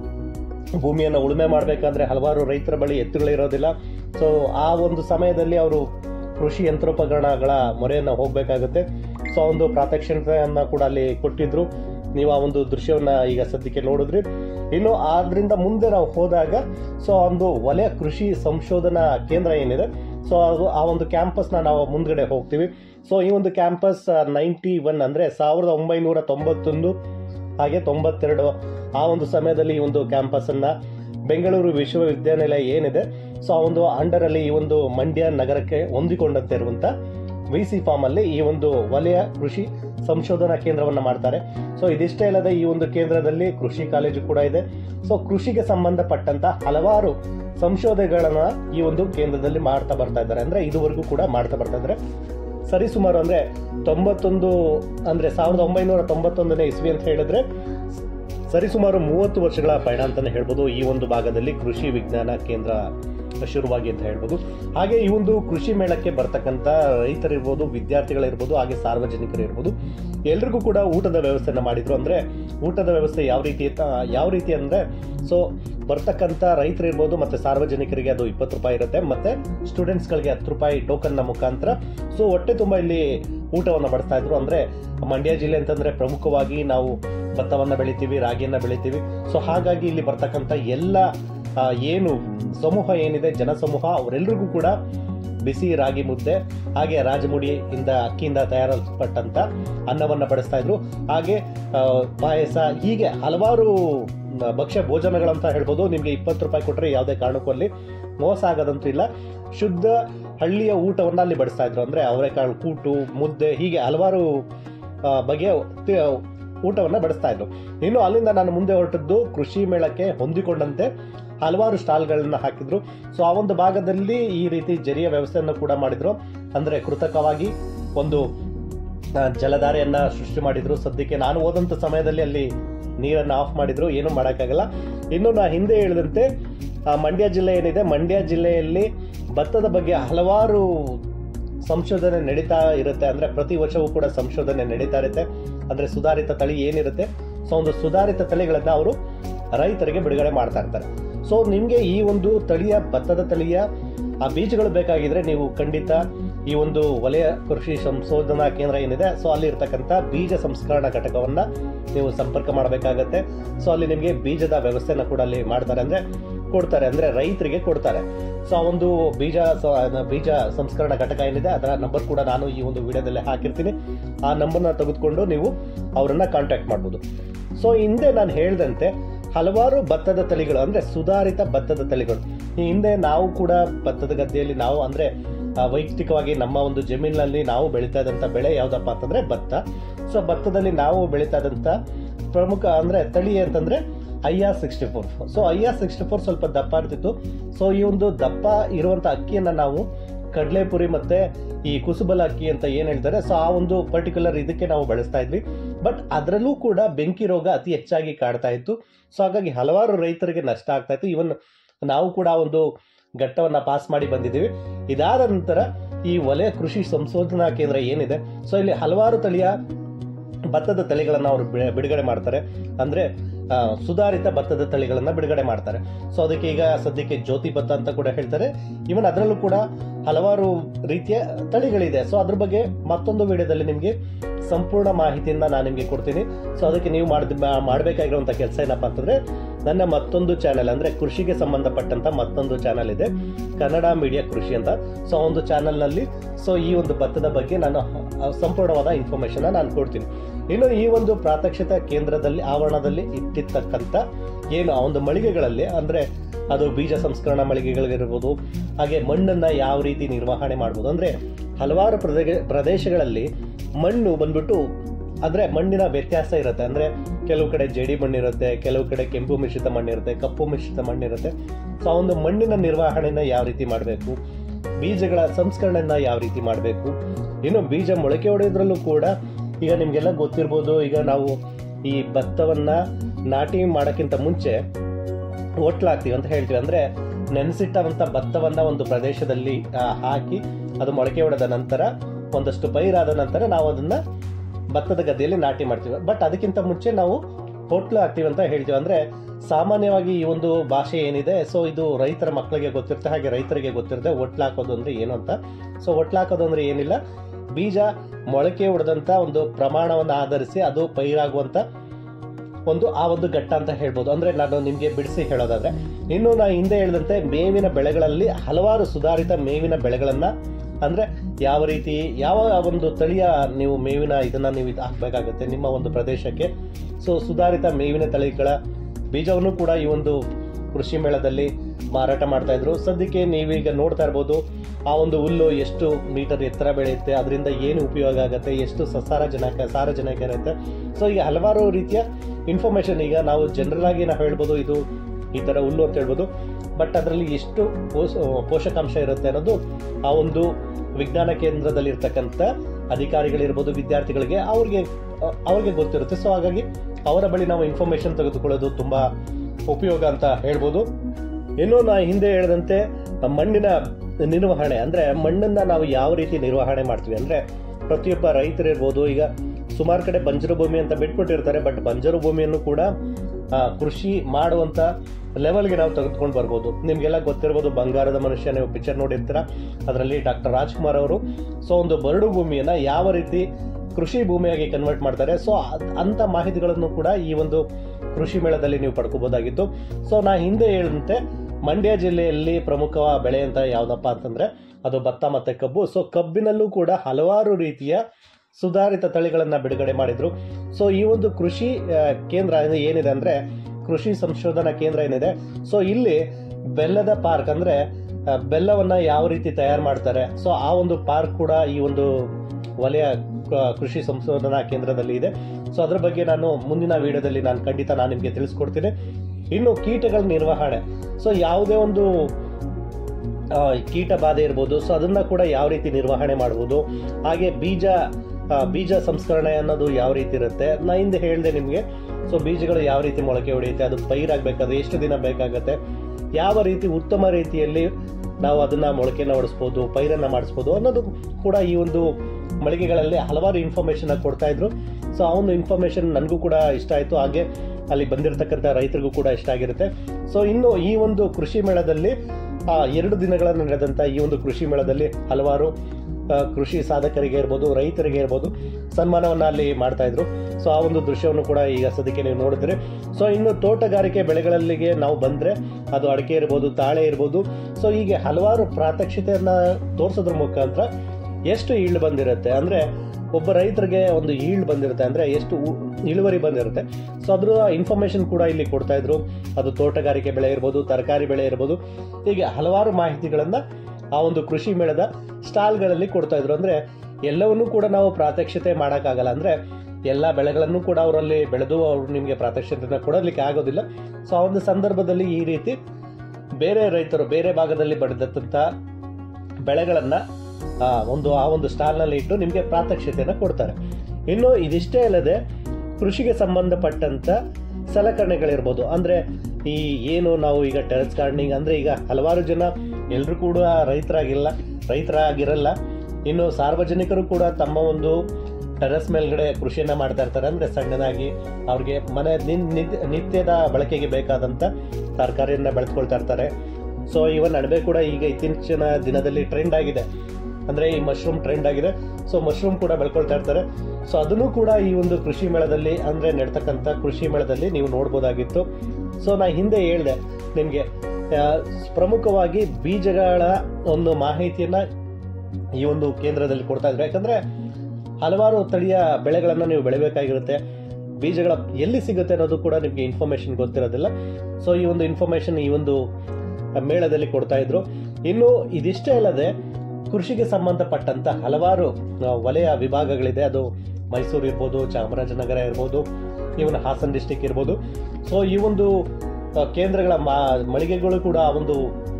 ಭೂಮಿಯನ್ನು ಉಳುಮೆ ಮಾಡಬೇಕಾದ್ರೆ ಹಲವಾರು ರೈತರ ಬಳಿ ಎತ್ತುಗಳಿರೋದಿಲ್ಲ ಸೊ ಆ ಒಂದು ಸಮಯದಲ್ಲಿ ಅವರು ಕೃಷಿ ಯಂತ್ರೋಪಕರಣಗಳ ಮೊರೆಯನ್ನ ಹೋಗ್ಬೇಕಾಗುತ್ತೆ ಸೊ ಆ ಒಂದು ಪ್ರಾತ್ಯಕ್ಷಿತೆಯನ್ನ ಕೂಡ ಅಲ್ಲಿ ಕೊಟ್ಟಿದ್ರು ನೀವು ಆ ಒಂದು ದೃಶ್ಯವನ್ನ ಈಗ ಸದ್ಯಕ್ಕೆ ನೋಡಿದ್ರಿ ಇನ್ನು ಆದ್ರಿಂದ ಮುಂದೆ ನಾವು ಹೋದಾಗ ಸೊ ಒಂದು ವಲಯ ಕೃಷಿ ಸಂಶೋಧನಾ ಕೇಂದ್ರ ಏನಿದೆ ಸೊ ಅದು ಆ ಒಂದು ಕ್ಯಾಂಪಸ್ನ ನಾವು ಮುಂದ್ಗಡೆ ಹೋಗ್ತೀವಿ ಸೊ ಈ ಒಂದು ಕ್ಯಾಂಪಸ್ ನೈಂಟಿ ಒನ್ ಅಂದ್ರೆ ಸಾವಿರದ ಒಂಬೈನೂರ ತೊಂಬತ್ತೊಂದು ಹಾಗೆ ತೊಂಬತ್ತೆರಡು ಆ ಒಂದು ಸಮಯದಲ್ಲಿ ಈ ಒಂದು ಕ್ಯಾಂಪಸ್ ಅನ್ನ ಬೆಂಗಳೂರು ವಿಶ್ವವಿದ್ಯಾನಿಲಯ ಏನಿದೆ ಸೊ ಆ ಒಂದು ಅಂಡರ್ ಅಲ್ಲಿ ಈ ಒಂದು ಮಂಡ್ಯ ನಗರಕ್ಕೆ ಹೊಂದಿಕೊಂಡಂತೆ ಇರುವಂತ ವಿ ಸಿ ಫಾರ್ಮ್ ಅಲ್ಲಿ ಈ ಒಂದು ವಲಯ ಕೃಷಿ ಸಂಶೋಧನಾ ಕೇಂದ್ರವನ್ನ ಮಾಡ್ತಾರೆ ಸೊ ಇದಿಷ್ಟೇ ಅಲ್ಲದೆ ಈ ಒಂದು ಕೇಂದ್ರದಲ್ಲಿ ಕೃಷಿ ಕಾಲೇಜು ಕೂಡ ಇದೆ ಸೊ ಕೃಷಿಗೆ ಸಂಬಂಧಪಟ್ಟಂತ ಹಲವಾರು ಸಂಶೋಧನೆಗಳನ್ನ ಈ ಒಂದು ಕೇಂದ್ರದಲ್ಲಿ ಮಾಡ್ತಾ ಬರ್ತಾ ಇದ್ದಾರೆ ಅಂದ್ರೆ ಇದುವರೆಗೂ ಕೂಡ ಮಾಡ್ತಾ ಬರ್ತಾ ಇದ್ದಾರೆ ಸರಿಸುಮಾರು ಅಂದ್ರೆ ತೊಂಬತ್ತೊಂದು ಅಂದ್ರೆ ಸಾವಿರದ ಒಂಬೈನೂರ ತೊಂಬತ್ತೊಂದನೇ ಇಸ್ವಿ ಅಂತ ಹೇಳಿದ್ರೆ ಸರಿಸುಮಾರು ಮೂವತ್ತು ವರ್ಷಗಳ ಪಯಣ ಅಂತಾನೆ ಹೇಳ್ಬೋದು ಈ ಒಂದು ಭಾಗದಲ್ಲಿ ಕೃಷಿ ವಿಜ್ಞಾನ ಕೇಂದ್ರ ಶುರುವಾಗಿ ಅಂತ ಹೇಳ್ಬೋದು ಹಾಗೆ ಈ ಒಂದು ಕೃಷಿ ಮೇಳಕ್ಕೆ ಬರ್ತಕ್ಕಂಥ ರೈತರಿರ್ಬೋದು ವಿದ್ಯಾರ್ಥಿಗಳಿರ್ಬೋದು ಹಾಗೆ ಸಾರ್ವಜನಿಕರು ಇರ್ಬೋದು ಎಲ್ರಿಗೂ ಕೂಡ ಊಟದ ವ್ಯವಸ್ಥೆನ ಮಾಡಿದ್ರು ಅಂದ್ರೆ ಊಟದ ವ್ಯವಸ್ಥೆ ಯಾವ ರೀತಿ ಅಂತ- ಯಾವ ರೀತಿ ಅಂದ್ರೆ ಸೊ ಬರ್ತಕ್ಕಂಥ ರೈತರು ಇರ್ಬೋದು ಮತ್ತೆ ಸಾರ್ವಜನಿಕರಿಗೆ ಅದು ಇಪ್ಪತ್ತು ರೂಪಾಯಿ ಇರುತ್ತೆ ಮತ್ತೆ ಸ್ಟೂಡೆಂಟ್ಸ್ಗಳಿಗೆ ಹತ್ತು ರೂಪಾಯಿ ಟೋಕನ್ನ ಮುಖಾಂತರ ಸೊ ಹೊಟ್ಟೆ ತುಂಬ ಇಲ್ಲಿ ಊಟವನ್ನು ಬಡಿಸ್ತಾ ಇದ್ರು ಅಂದ್ರೆ ಮಂಡ್ಯ ಜಿಲ್ಲೆ ಅಂತಂದ್ರೆ ಪ್ರಮುಖವಾಗಿ ನಾವು ಭತ್ತವನ್ನ ಬೆಳಿತೀವಿ ರಾಗಿಯನ್ನ ಬೆಳಿತೀವಿ ಸೊ ಹಾಗಾಗಿ ಇಲ್ಲಿ ಬರ್ತಕ್ಕಂಥ ಎಲ್ಲ ಆ, ಏನು ಸಮೂಹ ಏನಿದೆ ಜನಸಮೂಹ ಅವರೆಲ್ಲರಿಗೂ ಕೂಡ ಬಿಸಿ ರಾಗಿ ಮುದ್ದೆ ಹಾಗೆ ರಾಜಮುಡಿಯಿಂದ ಅಕ್ಕಿಯಿಂದ ತಯಾರಿಸಲ್ಪಟ್ಟಂತ ಅನ್ನವನ್ನ ಬಡಿಸ್ತಾ ಇದ್ರು ಹಾಗೆ ಆ, ಪಾಯಸ ಹೀಗೆ ಹಲವಾರು ಮ್, ಭಕ್ಷ್ಯ ಭೋಜನಗಳಂತ ಹೇಳ್ಬೋದು ನಿಮಗೆ ಇಪ್ಪತ್ತು ರೂಪಾಯಿ ಕೊಟ್ಟರೆ ಯಾವುದೇ ಕಾರಣಕ್ಕೂ ಅಲ್ಲಿ ಮೋಸ ಆಗೋದಂತೂ ಇಲ್ಲ ಶುದ್ಧ ಹಳ್ಳಿಯ ಊಟವನ್ನ ಅಲ್ಲಿ ಬಡಿಸ್ತಾ ಇದ್ರು ಅಂದ್ರೆ ಅವರೆಕಾಳು ಕೂಟು ಮುದ್ದೆ ಹೀಗೆ ಹಲವಾರು ಆ, ಬಗೆಯ ತಿ- ಊಟವನ್ನ ಬಡಿಸ್ತಾ ಇದ್ರು ಇನ್ನು ಅಲ್ಲಿಂದ ನಾನು ಮುಂದೆ ಹೊರಟದ್ದು ಕೃಷಿ ಮೇಳಕ್ಕೆ ಹೊಂದಿಕೊಂಡಂತೆ ಹಲವಾರು ಸ್ಟಾಲ್ಗಳನ್ನ ಹಾಕಿದ್ರು ಸೊ ಆ ಒಂದು ಭಾಗದಲ್ಲಿ ಈ ರೀತಿ ಜರಿಯ ವ್ಯವಸ್ಥೆಯನ್ನು ಕೂಡ ಮಾಡಿದ್ರು ಅಂದ್ರೆ ಕೃತಕವಾಗಿ ಒಂದು ಆ, ಜಲಧಾರೆಯನ್ನ ಸೃಷ್ಟಿ ಮಾಡಿದ್ರು ಸದ್ಯಕ್ಕೆ ನಾನು ಹೋದಂತ ಸಮಯದಲ್ಲಿ ಅಲ್ಲಿ ನೀರನ್ನ ಆಫ್ ಮಾಡಿದ್ರು ಏನು ಮಾಡೋಕ್ಕಾಗಲ್ಲ ಇನ್ನು ನಾ ಹಿಂದೆ ಹೇಳಿದಂತೆ ಆ, ಮಂಡ್ಯ ಜಿಲ್ಲೆ ಏನಿದೆ ಮಂಡ್ಯ ಜಿಲ್ಲೆಯಲ್ಲಿ ಭತ್ತದ ಬಗ್ಗೆ ಹಲವಾರು ಸಂಶೋಧನೆ ನಡೀತಾ ಇರುತ್ತೆ ಅಂದ್ರೆ ಪ್ರತಿ ವರ್ಷವೂ ಕೂಡ ಸಂಶೋಧನೆ ನಡೀತಾ ಇರುತ್ತೆ ಅಂದ್ರೆ ಸುಧಾರಿತ ತಳಿ ಏನಿರುತ್ತೆ ಸೊ ಒಂದು ಸುಧಾರಿತ ತಳಿಗಳನ್ನ ಅವರು ರೈತರಿಗೆ ಬಿಡುಗಡೆ ಮಾಡ್ತಾ ಇರ್ತಾರೆ ಸೊ ನಿಮ್ಗೆ ಈ ಒಂದು ತಳಿಯ ಭತ್ತದ ತಳಿಯ ಆ ಬೀಜಗಳು ಬೇಕಾಗಿದ್ರೆ ನೀವು ಖಂಡಿತ ಈ ಒಂದು ವಲಯ ಕೃಷಿ ಸಂಶೋಧನಾ ಕೇಂದ್ರ ಏನಿದೆ ಸೊ ಅಲ್ಲಿ ಇರ್ತಕ್ಕಂಥ ಬೀಜ ಸಂಸ್ಕರಣಾ ಘಟಕವನ್ನ ನೀವು ಸಂಪರ್ಕ ಮಾಡಬೇಕಾಗತ್ತೆ ಸೊ ಅಲ್ಲಿ ನಿಮಗೆ ಬೀಜದ ವ್ಯವಸ್ಥೆನ ಕೂಡ ಅಲ್ಲಿ ಮಾಡ್ತಾರೆ ಅಂದ್ರೆ ಕೊಡ್ತಾರೆ ಅಂದ್ರೆ ರೈತರಿಗೆ ಕೊಡ್ತಾರೆ ಸೊ ಆ ಒಂದು ಬೀಜ ಸ- ಬೀಜ ಸಂಸ್ಕರಣಾ ಘಟಕ ಏನಿದೆ ಅದರ ನಂಬರ್ ಕೂಡ ನಾನು ಈ ಒಂದು ವಿಡಿಯೋದಲ್ಲಿ ಹಾಕಿರ್ತೀನಿ ಆ ನಂಬರ್ನ ತೆಗೆದುಕೊಂಡು ನೀವು ಅವರನ್ನ ಕಾಂಟ್ಯಾಕ್ಟ್ ಮಾಡ್ಬೋದು ಸೊ ಹಿಂದೆ ನಾನು ಹೇಳ್ದಂತೆ ಹಲವಾರು ಭತ್ತದ ತಳಿಗಳು ಅಂದ್ರೆ ಸುಧಾರಿತ ಭತ್ತದ ತಳಿಗಳು ಈ ಹಿಂದೆ ನಾವು ಕೂಡ ಭತ್ತದ ಗದ್ದೆಯಲ್ಲಿ ನಾವು ಅಂದ್ರೆ ಆ, ವೈಯಕ್ತಿಕವಾಗಿ ನಮ್ಮ ಒಂದು ಜಮೀನಿನಲ್ಲಿ ನಾವು ಬೆಳೀತಾ ಇದ್ದಂತ ಬೆಳೆ ಯಾವ್ದಪ್ಪ ಅಂತಂದ್ರೆ ಭತ್ತ ಸೊ ಭತ್ತದಲ್ಲಿ ನಾವು ಬೆಳೀತಾ ಇದ್ದಂತ ಪ್ರಮುಖ ಅಂದ್ರೆ ತಳಿ ಅಂತಂದ್ರೆ I R sixty four so I R sixty four ಸ್ವಲ್ಪ ದಪ್ಪ ಇರ್ತಿತ್ತು ಸೊ ಈ ಒಂದು ದಪ್ಪ ಇರುವಂತ ಅಕ್ಕಿಯನ್ನ ನಾವು ಕಡಲೆಪುರಿ ಮತ್ತೆ ಈ ಕುಸುಬಲ ಅಕ್ಕಿ ಅಂತ ಏನ್ ಹೇಳ್ತಾರೆ ಸೊ ಆ ಒಂದು ಪರ್ಟಿಕ್ಯುಲರ್ ಇದಕ್ಕೆ ನಾವು ಬಳಸ್ತಾ ಇದ್ವಿ ಬಟ್ ಅದರಲ್ಲೂ ಕೂಡ ಬೆಂಕಿ ರೋಗ ಅತಿ ಹೆಚ್ಚಾಗಿ ಕಾಡ್ತಾ ಇತ್ತು ಸೊ ಹಾಗಾಗಿ ಹಲವಾರು ರೈತರಿಗೆ ನಷ್ಟ ಆಗ್ತಾ ಇತ್ತು ಇವನ್ ನಾವು ಕೂಡ ಆ ಒಂದು ಘಟ್ಟವನ್ನ ಪಾಸ್ ಮಾಡಿ ಬಂದಿದ್ದೀವಿ ಇದಾದ ನಂತರ ಈ ವಲಯ ಕೃಷಿ ಸಂಶೋಧನಾ ಕೇಂದ್ರ ಏನಿದೆ ಸೊ ಇಲ್ಲಿ ಹಲವಾರು ತಳಿಯ ಭತ್ತದ ತಳಿಗಳನ್ನ ಅವರು ಬಿಡ- ಬಿಡುಗಡೆ ಮಾಡ್ತಾರೆ ಅಂದ್ರೆ ಆ, ಸುಧಾರಿತ ಭತ್ತದ ತಳಿಗಳನ್ನ ಬಿಡುಗಡೆ ಮಾಡ್ತಾರೆ ಸೊ ಅದಕ್ಕೆ ಈಗ ಸದ್ಯಕ್ಕೆ ಜ್ಯೋತಿ ಭತ್ತ ಅಂತ ಕೂಡ ಹೇಳ್ತಾರೆ ಇವನ್ ಅದರಲ್ಲೂ ಕೂಡ ಹಲವಾರು ರೀತಿಯ ತಳಿಗಳಿದೆ ಸೊ ಅದ್ರ ಬಗ್ಗೆ ಮತ್ತೊಂದು ವಿಡಿಯೋದಲ್ಲಿ ನಿಮಗೆ ಸಂಪೂರ್ಣ ಮಾಹಿತಿಯನ್ನ ನಾನು ನಿಮಗೆ ಕೊಡ್ತೀನಿ ಸೊ ಅದಕ್ಕೆ ನೀವು ಮಾಡಿದ ಮಾಡಬೇಕಾಗಿರುವಂತ ಕೆಲಸ ಏನಪ್ಪಾ ಅಂತಂದ್ರೆ ನನ್ನ ಮತ್ತೊಂದು ಚಾನೆಲ್ ಅಂದ್ರೆ ಕೃಷಿಗೆ ಸಂಬಂಧಪಟ್ಟಂತ ಮತ್ತೊಂದು ಚಾನೆಲ್ ಇದೆ ಕನ್ನಡ ಮೀಡಿಯಾ ಕೃಷಿ ಅಂತ ಸೊ ಆ ಒಂದು ಚಾನೆಲ್ ನಲ್ಲಿ ಸೊ ಈ ಒಂದು ಭತ್ತದ ಬಗ್ಗೆ ನಾನು ಆ, ಸಂಪೂರ್ಣವಾದ ಇನ್ಫಾರ್ಮೇಶನ್ ನಾನು ಕೊಡ್ತೀನಿ ಇನ್ನು ಈ ಒಂದು ಪ್ರಾತ್ಯಕ್ಷಿತ ಕೇಂದ್ರದಲ್ಲಿ ಆವರಣದಲ್ಲಿ ಇಟ್ಟಿರ್ತಕ್ಕಂಥ ಏನು ಆ ಒಂದು ಮಳಿಗೆಗಳಲ್ಲಿ ಅಂದ್ರೆ ಅದು ಬೀಜ ಸಂಸ್ಕರಣಾ ಮಳಿಗೆಗಳಿರ್ಬೋದು ಹಾಗೆ ಮಣ್ಣನ್ನ ಯಾವ ರೀತಿ ನಿರ್ವಹಣೆ ಮಾಡ್ಬೋದು ಅಂದ್ರೆ ಹಲವಾರು ಪ್ರದೇ- ಪ್ರದೇಶಗಳಲ್ಲಿ ಮಣ್ಣು ಬಂದ್ಬಿಟ್ಟು ಅಂದ್ರೆ ಮಣ್ಣಿನ ವ್ಯತ್ಯಾಸ ಇರುತ್ತೆ ಅಂದ್ರೆ ಕೆಲವು ಕಡೆ ಜೇಡಿ ಮಣ್ಣಿರುತ್ತೆ ಕೆಲವು ಕಡೆ ಕೆಂಪು ಮಿಶ್ರಿತ ಮಣ್ಣಿರುತ್ತೆ ಕಪ್ಪು ಮಿಶ್ರಿತ ಮಣ್ಣಿರುತ್ತೆ ಸೊ ಆ ಒಂದು ಮಣ್ಣಿನ ನಿರ್ವಹಣೆನ ಯಾವ ರೀತಿ ಮಾಡಬೇಕು ಬೀಜಗಳ ಸಂಸ್ಕರಣೆಯನ್ನ ಯಾವ ರೀತಿ ಮಾಡಬೇಕು ಇನ್ನು ಬೀಜ ಮೊಳಕೆ ಹೊಡೆಯೋದ್ರಲ್ಲೂ ಕೂಡ ಈಗ ನಿಮ್ಗೆಲ್ಲ ಗೊತ್ತಿರ್ಬೋದು ಈಗ ನಾವು ಈ ಭತ್ತವನ್ನ ನಾಟಿ ಮಾಡೋಕ್ಕಿಂತ ಮುಂಚೆ ಒಟ್ಲಾಗ್ತೀವಿ ಅಂತ ಹೇಳ್ತೀವಿ ಅಂದ್ರೆ ನೆನೆಸಿಟ್ಟಂತ ಭತ್ತವನ್ನ ಒಂದು ಪ್ರದೇಶದಲ್ಲಿ ಆ, ಹಾಕಿ ಅದು ಮೊಳಕೆ ಹೊಡೆದ ನಂತರ ಒಂದಷ್ಟು ಪೈರಾದ ನಂತರ ನಾವು ಅದನ್ನ ಭತ್ತದ ಗದ್ದೆಯಲ್ಲಿ ನಾಟಿ ಮಾಡ್ತೀವಿ ಬಟ್ ಅದಕ್ಕಿಂತ ಮುಂಚೆ ನಾವು ಹೊಟ್ಲು ಹಾಕ್ತೀವಿ ಅಂತ ಹೇಳ್ತೀವಿ ಅಂದ್ರೆ ಸಾಮಾನ್ಯವಾಗಿ ಈ ಒಂದು ಭಾಷೆ ಏನಿದೆ ಸೊ ಇದು ರೈತರ ಮಕ್ಕಳಿಗೆ ಗೊತ್ತಿರುತ್ತೆ ಹಾಗೆ ರೈತರಿಗೆ ಗೊತ್ತಿರುತ್ತೆ ಒಟ್ಲು ಹಾಕೋದು ಅಂದ್ರೆ ಏನು ಅಂತ ಸೊ ಒಟ್ಲು ಹಾಕೋದು ಅಂದ್ರೆ ಏನಿಲ್ಲ ಬೀಜ ಮೊಳಕೆ ಹೊಡೆದಂತ ಒಂದು ಪ್ರಮಾಣವನ್ನು ಆಧರಿಸಿ ಅದು ಪೈರಾಗುವಂತ ಒಂದು ಆ ಒಂದು ಘಟ್ಟ ಅಂತ ಹೇಳ್ಬೋದು ಅಂದ್ರೆ ನಾನು ನಿಮ್ಗೆ ಬಿಡಿಸಿ ಹೇಳೋದಾದ್ರೆ ಇನ್ನು ನಾ ಹಿಂದೆ ಹೇಳಿದಂತೆ ಮೇವಿನ ಬೆಳೆಗಳಲ್ಲಿ ಹಲವಾರು ಸುಧಾರಿತ ಮೇವಿನ ಬೆಳೆಗಳನ್ನ ಅಂದ್ರೆ ಯಾವ ರೀತಿ ಯಾವ ಒಂದು ತಳಿಯ ನೀವು ಮೇವಿನ ಇದನ್ನ ನೀವು ಇದು ಹಾಕ್ಬೇಕಾಗುತ್ತೆ ನಿಮ್ಮ ಒಂದು ಪ್ರದೇಶಕ್ಕೆ ಸೊ ಸುಧಾರಿತ ಮೇವಿನ ತಳಿಗಳ ಬೀಜವನ್ನು ಕೂಡ ಈ ಒಂದು ಕೃಷಿ ಮೇಳದಲ್ಲಿ ಮಾರಾಟ ಮಾಡ್ತಾ ಇದ್ರು ಸದ್ಯಕ್ಕೆ ನೀವೀಗ ನೋಡ್ತಾ ಇರ್ಬೋದು ಆ ಒಂದು ಹುಲ್ಲು ಎಷ್ಟು ಮೀಟರ್ ಎತ್ತರ ಬೆಳೆಯುತ್ತೆ ಅದರಿಂದ ಏನು ಉಪಯೋಗ ಆಗುತ್ತೆ ಎಷ್ಟು ಸಸಾರಜನಕ ಸಾರಜನಕ ಇರುತ್ತೆ ಸೊ ಈಗ ಹಲವಾರು ರೀತಿಯ ಇನ್ಫಾರ್ಮೇಶನ್ ಈಗ ನಾವು ಜನರಲ್ ಆಗಿ ನಾವು ಹೇಳ್ಬೋದು ಇದು ಈ ತರ ಹುಲ್ಲು ಅಂತ ಹೇಳ್ಬೋದು ಬಟ್ ಅದರಲ್ಲಿ ಎಷ್ಟು ಪೋಷ- ಪೋಷಕಾಂಶ ಇರುತ್ತೆ ಅನ್ನೋದು ಆ ಒಂದು ವಿಜ್ಞಾನ ಕೇಂದ್ರದಲ್ಲಿ ಇರ್ತಕ್ಕಂಥ ಅಧಿಕಾರಿಗಳಿರ್ಬೋದು ವಿದ್ಯಾರ್ಥಿಗಳಿಗೆ ಅವ್ರಿಗೆ ಅವ್ರಿಗೆ ಗೊತ್ತಿರುತ್ತೆ ಸೊ ಹಾಗಾಗಿ ಅವರ ಬಳಿ ನಾವು ಇನ್ಫಾರ್ಮೇಶನ್ ತೆಗೆದುಕೊಳ್ಳೋದು ತುಂಬಾ ಉಪಯೋಗ ಅಂತ ಹೇಳ್ಬೋದು ಇನ್ನು ನಾ ಹಿಂದೆ ಹೇಳಿದಂತೆ ಮಣ್ಣಿನ ನಿರ್ವಹಣೆ ಅಂದ್ರೆ ಮಣ್ಣನ್ನ ನಾವು ಯಾವ ರೀತಿ ನಿರ್ವಹಣೆ ಮಾಡ್ತೀವಿ ಅಂದ್ರೆ ಪ್ರತಿಯೊಬ್ಬ ರೈತರು ಇರ್ಬೋದು ಈಗ ಸುಮಾರು ಕಡೆ ಬಂಜರು ಭೂಮಿ ಅಂತ ಬಿಟ್ಬಿಟ್ಟಿರ್ತಾರೆ ಬಟ್ ಬಂಜರು ಭೂಮಿಯನ್ನು ಕೂಡ ಆ, ಕೃಷಿ ಮಾಡುವಂತ ಲೆವೆಲ್ಗೆ ನಾವು ತೆಗೆದುಕೊಂಡು ಬರ್ಬೋದು ನಿಮ್ಗೆಲ್ಲ ಗೊತ್ತಿರ್ಬೋದು ಬಂಗಾರದ ಮನುಷ್ಯ ನೀವು ಪಿಕ್ಚರ್ ನೋಡಿರ್ತೀರ ಅದರಲ್ಲಿ ಡಾಕ್ಟರ್ ರಾಜ್ಕುಮಾರ್ ಅವರು ಸೊ ಒಂದು ಬರಡು ಭೂಮಿಯನ್ನ ಯಾವ ರೀತಿ ಕೃಷಿ ಭೂಮಿಯಾಗಿ ಕನ್ವರ್ಟ್ ಮಾಡ್ತಾರೆ ಸೊ ಅಂತ ಮಾಹಿತಿಗಳನ್ನು ಕೂಡ ಈ ಒಂದು ಕೃಷಿ ಮೇಳದಲ್ಲಿ ನೀವು ಪಡ್ಕೋಬಹುದಾಗಿತ್ತು ಸೊ ನಾ ಹಿಂದೆ ಹೇಳಿದಂತೆ ಮಂಡ್ಯ ಜಿಲ್ಲೆಯಲ್ಲಿ ಪ್ರಮುಖ ಬೆಳೆ ಅಂತ ಯಾವ್ದಪ್ಪ ಅಂತಂದ್ರೆ ಅದು ಭತ್ತ ಮತ್ತೆ ಕಬ್ಬು ಸೊ ಕಬ್ಬಿನಲ್ಲೂ ಕೂಡ ಹಲವಾರು ರೀತಿಯ ಸುಧಾರಿತ ತಳಿಗಳನ್ನ ಬಿಡುಗಡೆ ಮಾಡಿದ್ರು ಸೊ ಈ ಒಂದು ಕೃಷಿ ಆ, ಕೇಂದ್ರ ಏನಿದೆ ಅಂದ್ರೆ ಕೃಷಿ ಸಂಶೋಧನಾ ಕೇಂದ್ರ ಏನಿದೆ ಸೊ ಇಲ್ಲಿ ಬೆಲ್ಲದ ಪಾರ್ಕ್ ಅಂದ್ರೆ ಆ, ಬೆಲ್ಲವನ್ನ ಯಾವ ರೀತಿ ತಯಾರು ಮಾಡ್ತಾರೆ ಸೊ ಆ ಒಂದು ಪಾರ್ಕ್ ಕೂಡ ಈ ಒಂದು ವಲಯ ಕ- ಕೃಷಿ ಸಂಶೋಧನಾ ಕೇಂದ್ರದಲ್ಲಿ ಇದೆ ಸೊ ಅದ್ರ ಬಗ್ಗೆ ನಾನು ಮುಂದಿನ ವಿಡಿಯೋದಲ್ಲಿ ನಾನು ಖಂಡಿತ ನಾನು ನಿಮಗೆ ತಿಳಿಸ್ಕೊಡ್ತೀನಿ ಇನ್ನು ಕೀಟಗಳ ನಿರ್ವಹಣೆ ಸೊ ಯಾವುದೇ ಒಂದು ಆ, ಕೀಟ ಬಾಧೆ ಇರ್ಬೋದು ಸೊ ಅದನ್ನ ಕೂಡ ಯಾವ ರೀತಿ ನಿರ್ವಹಣೆ ಮಾಡ್ಬೋದು ಹಾಗೆ ಬೀಜ ಆ, ಬೀಜ ಸಂಸ್ಕರಣೆ ಅನ್ನೋದು ಯಾವ ರೀತಿ ಇರುತ್ತೆ ನಾ ಹಿಂದೆ ಹೇಳಿದೆ ನಿಮಗೆ ಸೊ ಬೀಜಗಳು ಯಾವ ರೀತಿ ಮೊಳಕೆ ಹೊಡೆಯುತ್ತೆ ಅದು ಪೈರಾಗಬೇಕಾದ್ರೆ ಎಷ್ಟು ದಿನ ಬೇಕಾಗತ್ತೆ ಯಾವ ರೀತಿ ಉತ್ತಮ ರೀತಿಯಲ್ಲಿ ನಾವು ಅದನ್ನ ಮೊಳಕೆನ ಹೊಡಿಸ್ಬೋದು ಪೈರನ್ನ ಮಾಡಿಸ್ಬೋದು ಅನ್ನೋದು ಕೂಡ ಈ ಒಂದು ಮಳಿಗೆಗಳಲ್ಲಿ ಹಲವಾರು ಇನ್ಫಾರ್ಮೇಶನ್ ಕೊಡ್ತಾ ಇದ್ರು ಸೊ ಆ ಒಂದು ಇನ್ಫಾರ್ಮೇಶನ್ ನನಗೂ ಕೂಡ ಇಷ್ಟ ಆಯಿತು ಹಾಗೆ ಅಲ್ಲಿ ಬಂದಿರತಕ್ಕಂಥ ರೈತರಿಗೂ ಕೂಡ ಇಷ್ಟ ಆಗಿರುತ್ತೆ ಸೊ ಇನ್ನು ಈ ಒಂದು ಕೃಷಿ ಮೇಳದಲ್ಲಿ ಆ ಎರಡು ದಿನಗಳನ್ನು ನಡೆದಂಥ ಈ ಒಂದು ಕೃಷಿ ಮೇಳದಲ್ಲಿ ಹಲವಾರು ಆ, ಕೃಷಿ ಸಾಧಕರಿಗೆ ಇರ್ಬೋದು ರೈತರಿಗೆ ಇರ್ಬೋದು ಸನ್ಮಾನವನ್ನ ಅಲ್ಲಿ ಮಾಡ್ತಾ ಇದ್ರು ಸೊ ಆ ಒಂದು ದೃಶ್ಯವನ್ನು ಕೂಡ ಈಗ ಸದ್ಯಕ್ಕೆ ನೀವು ನೋಡಿದ್ರಿ ಸೊ ಇನ್ನು ತೋಟಗಾರಿಕೆ ಬೆಳೆಗಳಲ್ಲಿಗೆ ನಾವು ಬಂದ್ರೆ ಅದು ಅಡಿಕೆ ಇರ್ಬೋದು ತಾಳೆ ಇರ್ಬೋದು ಸೊ ಹೀಗೆ ಹಲವಾರು ಪ್ರಾತ್ಯಕ್ಷಿತೆಯನ್ನ ತೋರಿಸೋದ್ರ ಮುಖಾಂತರ ಎಷ್ಟು ಈಳ್ ಬಂದಿರುತ್ತೆ ಅಂದ್ರೆ ಒಬ್ಬ ರೈತರಿಗೆ ಒಂದು ಈಳ್ ಬಂದಿರುತ್ತೆ ಅಂದ್ರೆ ಎಷ್ಟು ಉ- ಇಳುವರಿ ಬಂದಿರುತ್ತೆ ಸೊ ಅದ್ರ ಇನ್ಫಾರ್ಮೇಶನ್ ಕೂಡ ಇಲ್ಲಿ ಕೊಡ್ತಾ ಇದ್ರು ಅದು ತೋಟಗಾರಿಕೆ ಬೆಳೆ ಇರ್ಬೋದು ತರಕಾರಿ ಬೆಳೆ ಇರ್ಬೋದು ಹೀಗೆ ಹಲವಾರು ಮಾಹಿತಿಗಳನ್ನ ಆ ಒಂದು ಕೃಷಿ ಮೇಳದ ಸ್ಟಾಲ್ಗಳಲ್ಲಿ ಕೊಡ್ತಾ ಇದ್ರು ಅಂದ್ರೆ ಎಲ್ಲವನ್ನೂ ಕೂಡ ನಾವು ಪ್ರಾತ್ಯಕ್ಷಿತೆ ಮಾಡೋಕ್ಕಾಗಲ್ಲ ಅಂದ್ರೆ ಎಲ್ಲ ಬೆಳೆಗಳನ್ನು ಕೂಡ ಅವರಲ್ಲಿ ಬೆಳೆದು ಅವರು ನಿಮಗೆ ಪ್ರಾತ್ಯಕ್ಷಿತೆನ ಕೊಡಲಿಕ್ಕೆ ಆಗೋದಿಲ್ಲ ಸೊ ಆ ಒಂದು ಸಂದರ್ಭದಲ್ಲಿ ಈ ರೀತಿ ಬೇರೆ ರೈತರು ಬೇರೆ ಭಾಗದಲ್ಲಿ ಬೆಳೆದಂಥ ಬೆಳೆಗಳನ್ನ ಆ, ಒಂದು ಆ ಒಂದು ಸ್ಟಾಲ್ನಲ್ಲಿ ಇಟ್ಟು ನಿಮಗೆ ಪ್ರಾತ್ಯಕ್ಷಿತೆಯನ್ನು ಕೊಡ್ತಾರೆ ಇನ್ನು ಇದಿಷ್ಟೇ ಅಲ್ಲದೆ ಕೃಷಿಗೆ ಸಂಬಂಧಪಟ್ಟಂತ ಸಲಕರಣೆಗಳಿರ್ಬೋದು ಅಂದ್ರೆ ಈ ಏನು ನಾವು ಈಗ ಟೆರೆಸ್ ಗಾರ್ಡನಿಂಗ್ ಅಂದ್ರೆ ಈಗ ಹಲವಾರು ಜನ ಎಲ್ಲರೂ ಕೂಡ ರೈತರಾಗಿಲ್ಲ ರೈತರಾಗಿರಲ್ಲ ಇನ್ನು ಸಾರ್ವಜನಿಕರು ಕೂಡ ತಮ್ಮ ಒಂದು ಟೆರೆಸ್ ಮೇಲ್ಗಡೆ ಕೃಷಿಯನ್ನ ಮಾಡ್ತಾ ಇರ್ತಾರೆ ಅಂದ್ರೆ ಸಣ್ಣದಾಗಿ ಅವ್ರಿಗೆ ಮನೆ ನಿನ್- ನಿತ್ಯ- ನಿತ್ಯದ ಬಳಕೆಗೆ ಬೇಕಾದಂತ ತರಕಾರಿಯನ್ನ ಬೆಳೆಸ್ಕೊಳ್ತಾ ಇರ್ತಾರೆ ಸೊ ಇವನ್ ಅಣಬೆ ಕೂಡ ಈಗ ಇತ್ತೀಚಿನ ದಿನದಲ್ಲಿ ಟ್ರೆಂಡ್ ಆಗಿದೆ ಅಂದ್ರೆ ಈ ಮಶ್ರೂಮ್ ಟ್ರೆಂಡ್ ಆಗಿದೆ ಸೊ ಮಶ್ರೂಮ್ ಕೂಡ ಬೆಳ್ಕೊಳ್ತಾ ಇರ್ತಾರೆ ಸೊ ಅದನ್ನು ಕೂಡ ಈ ಒಂದು ಕೃಷಿ ಮೇಳದಲ್ಲಿ ಅಂದ್ರೆ ನೆಡ್ತಕ್ಕಂಥ ಕೃಷಿ ಮೇಳದಲ್ಲಿ ನೀವು ನೋಡ್ಬೋದಾಗಿತ್ತು ಸೊ ನಾ ಹಿಂದೆ ಹೇಳ್ದೆ ನಿಮ್ಗೆ ಆ, ಪ್ರಮುಖವಾಗಿ ಬೀಜಗಳ ಒಂದು ಮಾಹಿತಿಯನ್ನ ಈ ಒಂದು ಕೇಂದ್ರದಲ್ಲಿ ಕೊಡ್ತಾ ಇದ್ರು ಯಾಕಂದ್ರೆ ಹಲವಾರು ತಳಿಯ ಬೆಳೆಗಳನ್ನ ನೀವು ಬೆಳಿಬೇಕಾಗಿರುತ್ತೆ ಬೀಜಗಳ ಎಲ್ಲಿ ಸಿಗುತ್ತೆ ಅನ್ನೋದು ಕೂಡ ನಿಮಗೆ ಇನ್ಫಾರ್ಮೇಶನ್ ಗೊತ್ತಿರೋದಿಲ್ಲ ಸೊ ಈ ಒಂದು ಇನ್ಫಾರ್ಮೇಶನ್ ಈ ಒಂದು ಮೇಳದಲ್ಲಿ ಕೊಡ್ತಾ ಇದ್ರು ಇನ್ನು ಇದಿಷ್ಟೇ ಅಲ್ಲದೆ ಕೃಷಿಗೆ ಸಂಬಂಧಪಟ್ಟಂತ ಹಲವಾರು ಆ, ವಲಯ ವಿಭಾಗಗಳಿದೆ ಅದು ಮೈಸೂರು ಇರ್ಬೋದು ಚಾಮರಾಜನಗರ ಇರ್ಬೋದು ಇವನ್ ಹಾಸನ್ ಡಿಸ್ಟಿಕ್ ಇರ್ಬೋದು ಸೊ ಈ ಒಂದು ಆ, ಕೇಂದ್ರಗಳ ಮಾ- ಮಳಿಗೆಗಳು ಕೂಡ ಆ ಒಂದು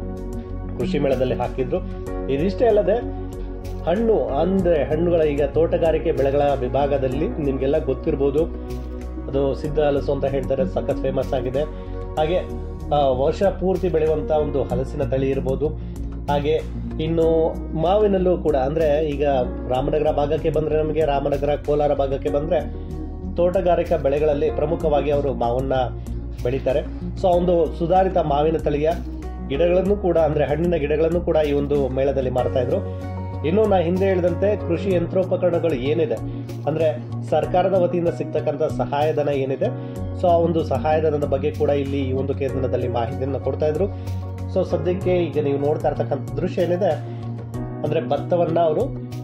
ಕೃಷಿ ಮೇಳದಲ್ಲಿ ಹಾಕಿದ್ರು ಇದಿಷ್ಟೇ ಅಲ್ಲದೆ ಹಣ್ಣು ಅಂದ್ರೆ ಹಣ್ಣುಗಳ ಈಗ ತೋಟಗಾರಿಕೆ ಬೆಳೆಗಳ ವಿಭಾಗದಲ್ಲಿ ನಿಮ್ಗೆಲ್ಲ ಗೊತ್ತಿರ್ಬೋದು ಅದು ಸಿದ್ಧ ಹಲಸು ಅಂತ ಹೇಳ್ತಾರೆ ಸಖತ್ ಫೇಮಸ್ ಆಗಿದೆ ಹಾಗೆ ಆ, ವರ್ಷ ಪೂರ್ತಿ ಬೆಳೆಯುವಂತ ಒಂದು ಹಲಸಿನ ತಳಿ ಇರ್ಬೋದು ಹಾಗೆ ಇನ್ನು ಮಾವಿನಲ್ಲೂ ಕೂಡ ಅಂದ್ರೆ ಈಗ ರಾಮನಗರ ಭಾಗಕ್ಕೆ ಬಂದ್ರೆ ನಮಗೆ ರಾಮನಗರ ಕೋಲಾರ ಭಾಗಕ್ಕೆ ಬಂದ್ರೆ ತೋಟಗಾರಿಕಾ ಬೆಳೆಗಳಲ್ಲಿ ಪ್ರಮುಖವಾಗಿ ಅವರು ಮಾವನ್ನ ಬೆಳೀತಾರೆ ಸೊ ಒಂದು ಸುಧಾರಿತ ಮಾವಿನ ತಳಿಯ ಗಿಡಗಳನ್ನು ಕೂಡ ಅಂದ್ರೆ ಹಣ್ಣಿನ ಗಿಡಗಳನ್ನು ಕೂಡ ಈ ಒಂದು ಮೇಳದಲ್ಲಿ ಮಾರ್ತಾ ಇದ್ರು ಇನ್ನು ನಾ ಹಿಂದೆ ಹೇಳಿದಂತೆ ಕೃಷಿ ಯಂತ್ರೋಪಕರಣಗಳು ಏನಿದೆ ಅಂದ್ರೆ ಸರ್ಕಾರದ ವತಿಯಿಂದ ಸಿಗ್ತಕ್ಕಂಥ ಸಹಾಯಧನ ಏನಿದೆ ಸೊ ಆ ಒಂದು ಸಹಾಯಧನದ ಬಗ್ಗೆ ಕೂಡ ಇಲ್ಲಿ ಈ ಒಂದು ಕೇಂದ್ರದಲ್ಲಿ ಮಾಹಿತಿಯನ್ನು ಕೊಡ್ತಾ ಇದ್ರು ಸೊ ಸದ್ಯಕ್ಕೆ ಈಗ ನೀವು ನೋಡ್ತಾ ಇರ್ತಕ್ಕಂಥ ದೃಶ್ಯ ಏನಿದೆ ಅಂದ್ರೆ ಭತ್ತವನ್ನ ಅವರು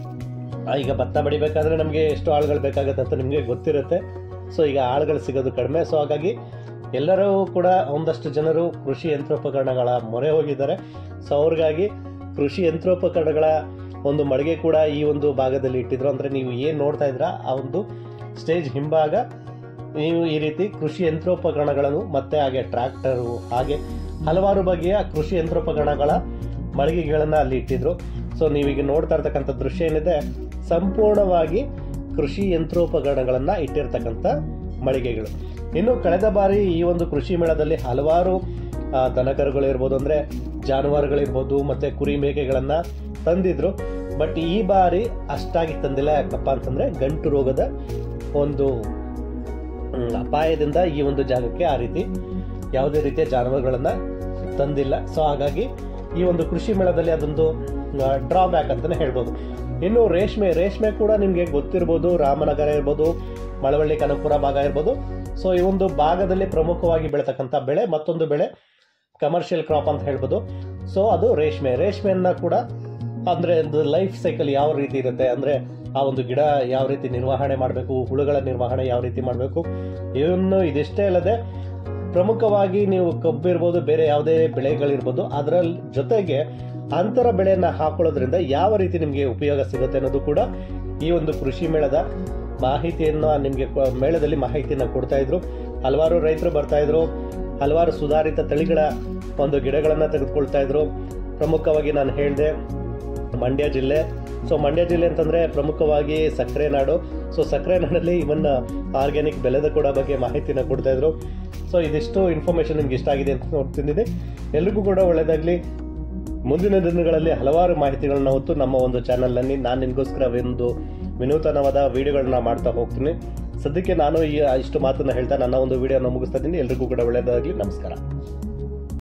ಈಗ ಭತ್ತ ಬೆಳಿಬೇಕಾದ್ರೆ ನಮಗೆ ಎಷ್ಟು ಆಳುಗಳು ಬೇಕಾಗುತ್ತೆ ಅಂತ ನಿಮಗೆ ಗೊತ್ತಿರುತ್ತೆ ಸೊ ಈಗ ಆಳುಗಳು ಸಿಗೋದು ಕಡಿಮೆ ಸೊ ಹಾಗಾಗಿ ಎಲ್ಲರೂ ಕೂಡ ಒಂದಷ್ಟು ಜನರು ಕೃಷಿ ಯಂತ್ರೋಪಕರಣಗಳ ಮೊರೆ ಹೋಗಿದ್ದಾರೆ ಸೊ ಅವ್ರಿಗಾಗಿ ಕೃಷಿ ಯಂತ್ರೋಪಕರಣಗಳ ಒಂದು ಮಳಿಗೆ ಕೂಡ ಈ ಒಂದು ಭಾಗದಲ್ಲಿ ಇಟ್ಟಿದ್ರು ಅಂದ್ರೆ ನೀವು ಏನು ನೋಡ್ತಾ ಇದ್ರ ಆ ಒಂದು ಸ್ಟೇಜ್ ಹಿಂಭಾಗ ನೀವು ಈ ರೀತಿ ಕೃಷಿ ಯಂತ್ರೋಪಕರಣಗಳನ್ನು ಮತ್ತೆ ಹಾಗೆ ಟ್ರ್ಯಾಕ್ಟರು ಹಾಗೆ ಹಲವಾರು ಬಗೆಯ ಕೃಷಿ ಯಂತ್ರೋಪಕರಣಗಳ ಮಳಿಗೆಗಳನ್ನ ಅಲ್ಲಿ ಇಟ್ಟಿದ್ರು ಸೊ ನೀವೀಗ ನೋಡ್ತಾ ಇರ್ತಕ್ಕಂಥ ದೃಶ್ಯ ಏನಿದೆ ಸಂಪೂರ್ಣವಾಗಿ ಕೃಷಿ ಯಂತ್ರೋಪಕರಣಗಳನ್ನ ಇಟ್ಟಿರ್ತಕ್ಕಂಥ ಮಳಿಗೆಗಳು ಇನ್ನು ಕಳೆದ ಬಾರಿ ಈ ಒಂದು ಕೃಷಿ ಮೇಳದಲ್ಲಿ ಹಲವಾರು ಆ, ದನಕರುಗಳು ಇರ್ಬೋದು ಅಂದ್ರೆ ಜಾನುವಾರುಗಳಿರ್ಬೋದು ಮತ್ತೆ ಕುರಿ ಮೇಕೆಗಳನ್ನ ತಂದಿದ್ರು ಬಟ್ ಈ ಬಾರಿ ಅಷ್ಟಾಗಿ ತಂದಿಲ್ಲ ಯಾಕಪ್ಪ ಅಂತಂದ್ರೆ ಗಂಟು ರೋಗದ ಒಂದು ಹ್ಮ್, ಅಪಾಯದಿಂದ ಈ ಒಂದು ಜಾಗಕ್ಕೆ ಆ ರೀತಿ ಯಾವುದೇ ರೀತಿಯ ಜಾನುವಾರುಗಳನ್ನ ತಂದಿಲ್ಲ ಸೊ ಹಾಗಾಗಿ ಈ ಒಂದು ಕೃಷಿ ಮೇಳದಲ್ಲಿ ಅದೊಂದು ಡ್ರಾಬ್ಯಾಕ್ ಅಂತಾನೆ ಹೇಳ್ಬೋದು ಇನ್ನು ರೇಷ್ಮೆ ರೇಷ್ಮೆ ಕೂಡ ನಿಮಗೆ ಗೊತ್ತಿರ್ಬೋದು ರಾಮನಗರ ಇರ್ಬೋದು ಮಳವಳ್ಳಿ ಕನಕಪುರ ಭಾಗ ಇರ್ಬೋದು ಸೊ ಈ ಒಂದು ಭಾಗದಲ್ಲಿ ಪ್ರಮುಖವಾಗಿ ಬೆಳತಕ್ಕಂಥ ಬೆಳೆ ಮತ್ತೊಂದು ಬೆಳೆ ಕಮರ್ಷಿಯಲ್ ಕ್ರಾಪ್ ಅಂತ ಹೇಳ್ಬೋದು ಸೊ ಅದು ರೇಷ್ಮೆ ರೇಷ್ಮೆಯನ್ನ ಕೂಡ ಅಂದ್ರೆ ಒಂದು ಲೈಫ್ ಸೈಕಲ್ ಯಾವ ರೀತಿ ಇರುತ್ತೆ ಅಂದ್ರೆ ಆ ಒಂದು ಗಿಡ ಯಾವ ರೀತಿ ನಿರ್ವಹಣೆ ಮಾಡಬೇಕು ಹುಳುಗಳ ನಿರ್ವಹಣೆ ಯಾವ ರೀತಿ ಮಾಡಬೇಕು ಇವನ್ನು ಇದಿಷ್ಟೇ ಅಲ್ಲದೆ ಪ್ರಮುಖವಾಗಿ ನೀವು ಕಬ್ಬು ಇರ್ಬೋದು ಬೇರೆ ಯಾವುದೇ ಬೆಳೆಗಳಿರ್ಬೋದು ಅದರ ಜೊತೆಗೆ ಅಂತರ ಬೆಳೆಯನ್ನ ಹಾಕೊಳ್ಳೋದ್ರಿಂದ ಯಾವ ರೀತಿ ನಿಮಗೆ ಉಪಯೋಗ ಸಿಗುತ್ತೆ ಅನ್ನೋದು ಕೂಡ ಈ ಒಂದು ಕೃಷಿ ಮೇಳದ ಮಾಹಿತಿಯನ್ನ ನಿಮಗೆ ಮೇಳದಲ್ಲಿ ಮಾಹಿತಿಯನ್ನ ಕೊಡ್ತಾ ಇದ್ರು ಹಲವಾರು ರೈತರು ಬರ್ತಾ ಇದ್ರು ಹಲವಾರು ಸುಧಾರಿತ ತಳಿಗಳ ಒಂದು ಗಿಡಗಳನ್ನ ತೆಗೆದುಕೊಳ್ತಾ ಇದ್ರು ಪ್ರಮುಖವಾಗಿ ನಾನು ಹೇಳಿದೆ ಮಂಡ್ಯ ಜಿಲ್ಲೆ ಸೊ ಮಂಡ್ಯ ಜಿಲ್ಲೆ ಅಂತಂದ್ರೆ ಪ್ರಮುಖವಾಗಿ ಸಕ್ಕರೆ ನಾಡು ಸೊ ಸಕ್ಕರೆ ನಾಡಲ್ಲಿ ಇವನ್ನ ಆರ್ಗ್ಯಾನಿಕ್ ಬೆಳೆದ ಕೂಡ ಬಗ್ಗೆ ಮಾಹಿತಿನ ಕೊಡ್ತಾ ಇದ್ರು ಸೊ ಇದಿಷ್ಟು ಇನ್ಫಾರ್ಮೇಶನ್ ನಿಮ್ಗೆ ಇಷ್ಟ ಆಗಿದೆ ಅಂತ ನೋಡ್ತಿದ್ದೀನಿ ಎಲ್ರಿಗೂ ಕೂಡ ಒಳ್ಳೇದಾಗ್ಲಿ ಮುಂದಿನ ದಿನಗಳಲ್ಲಿ ಹಲವಾರು ಮಾಹಿತಿಗಳನ್ನ ಹೊತ್ತು ನಮ್ಮ ಒಂದು ಚಾನಲ್ನಲ್ಲಿ ನಾನು ನಿಮಗೋಸ್ಕರ ಒಂದು ವಿನೂತನವಾದ ವಿಡಿಯೋಗಳನ್ನ ಮಾಡ್ತಾ ಹೋಗ್ತೀನಿ ಸದ್ಯಕ್ಕೆ ನಾನು ಈ ಇಷ್ಟು ಮಾತನ್ನ ಹೇಳ್ತಾ ನನ್ನ ಒಂದು ವಿಡಿಯೋನ ಮುಗಿಸ್ತಾ ಇದ್ದೀನಿ ಎಲ್ರಿಗೂ ಕೂಡ ಒಳ್ಳೇದಾಗಲಿ ನಮಸ್ಕಾರ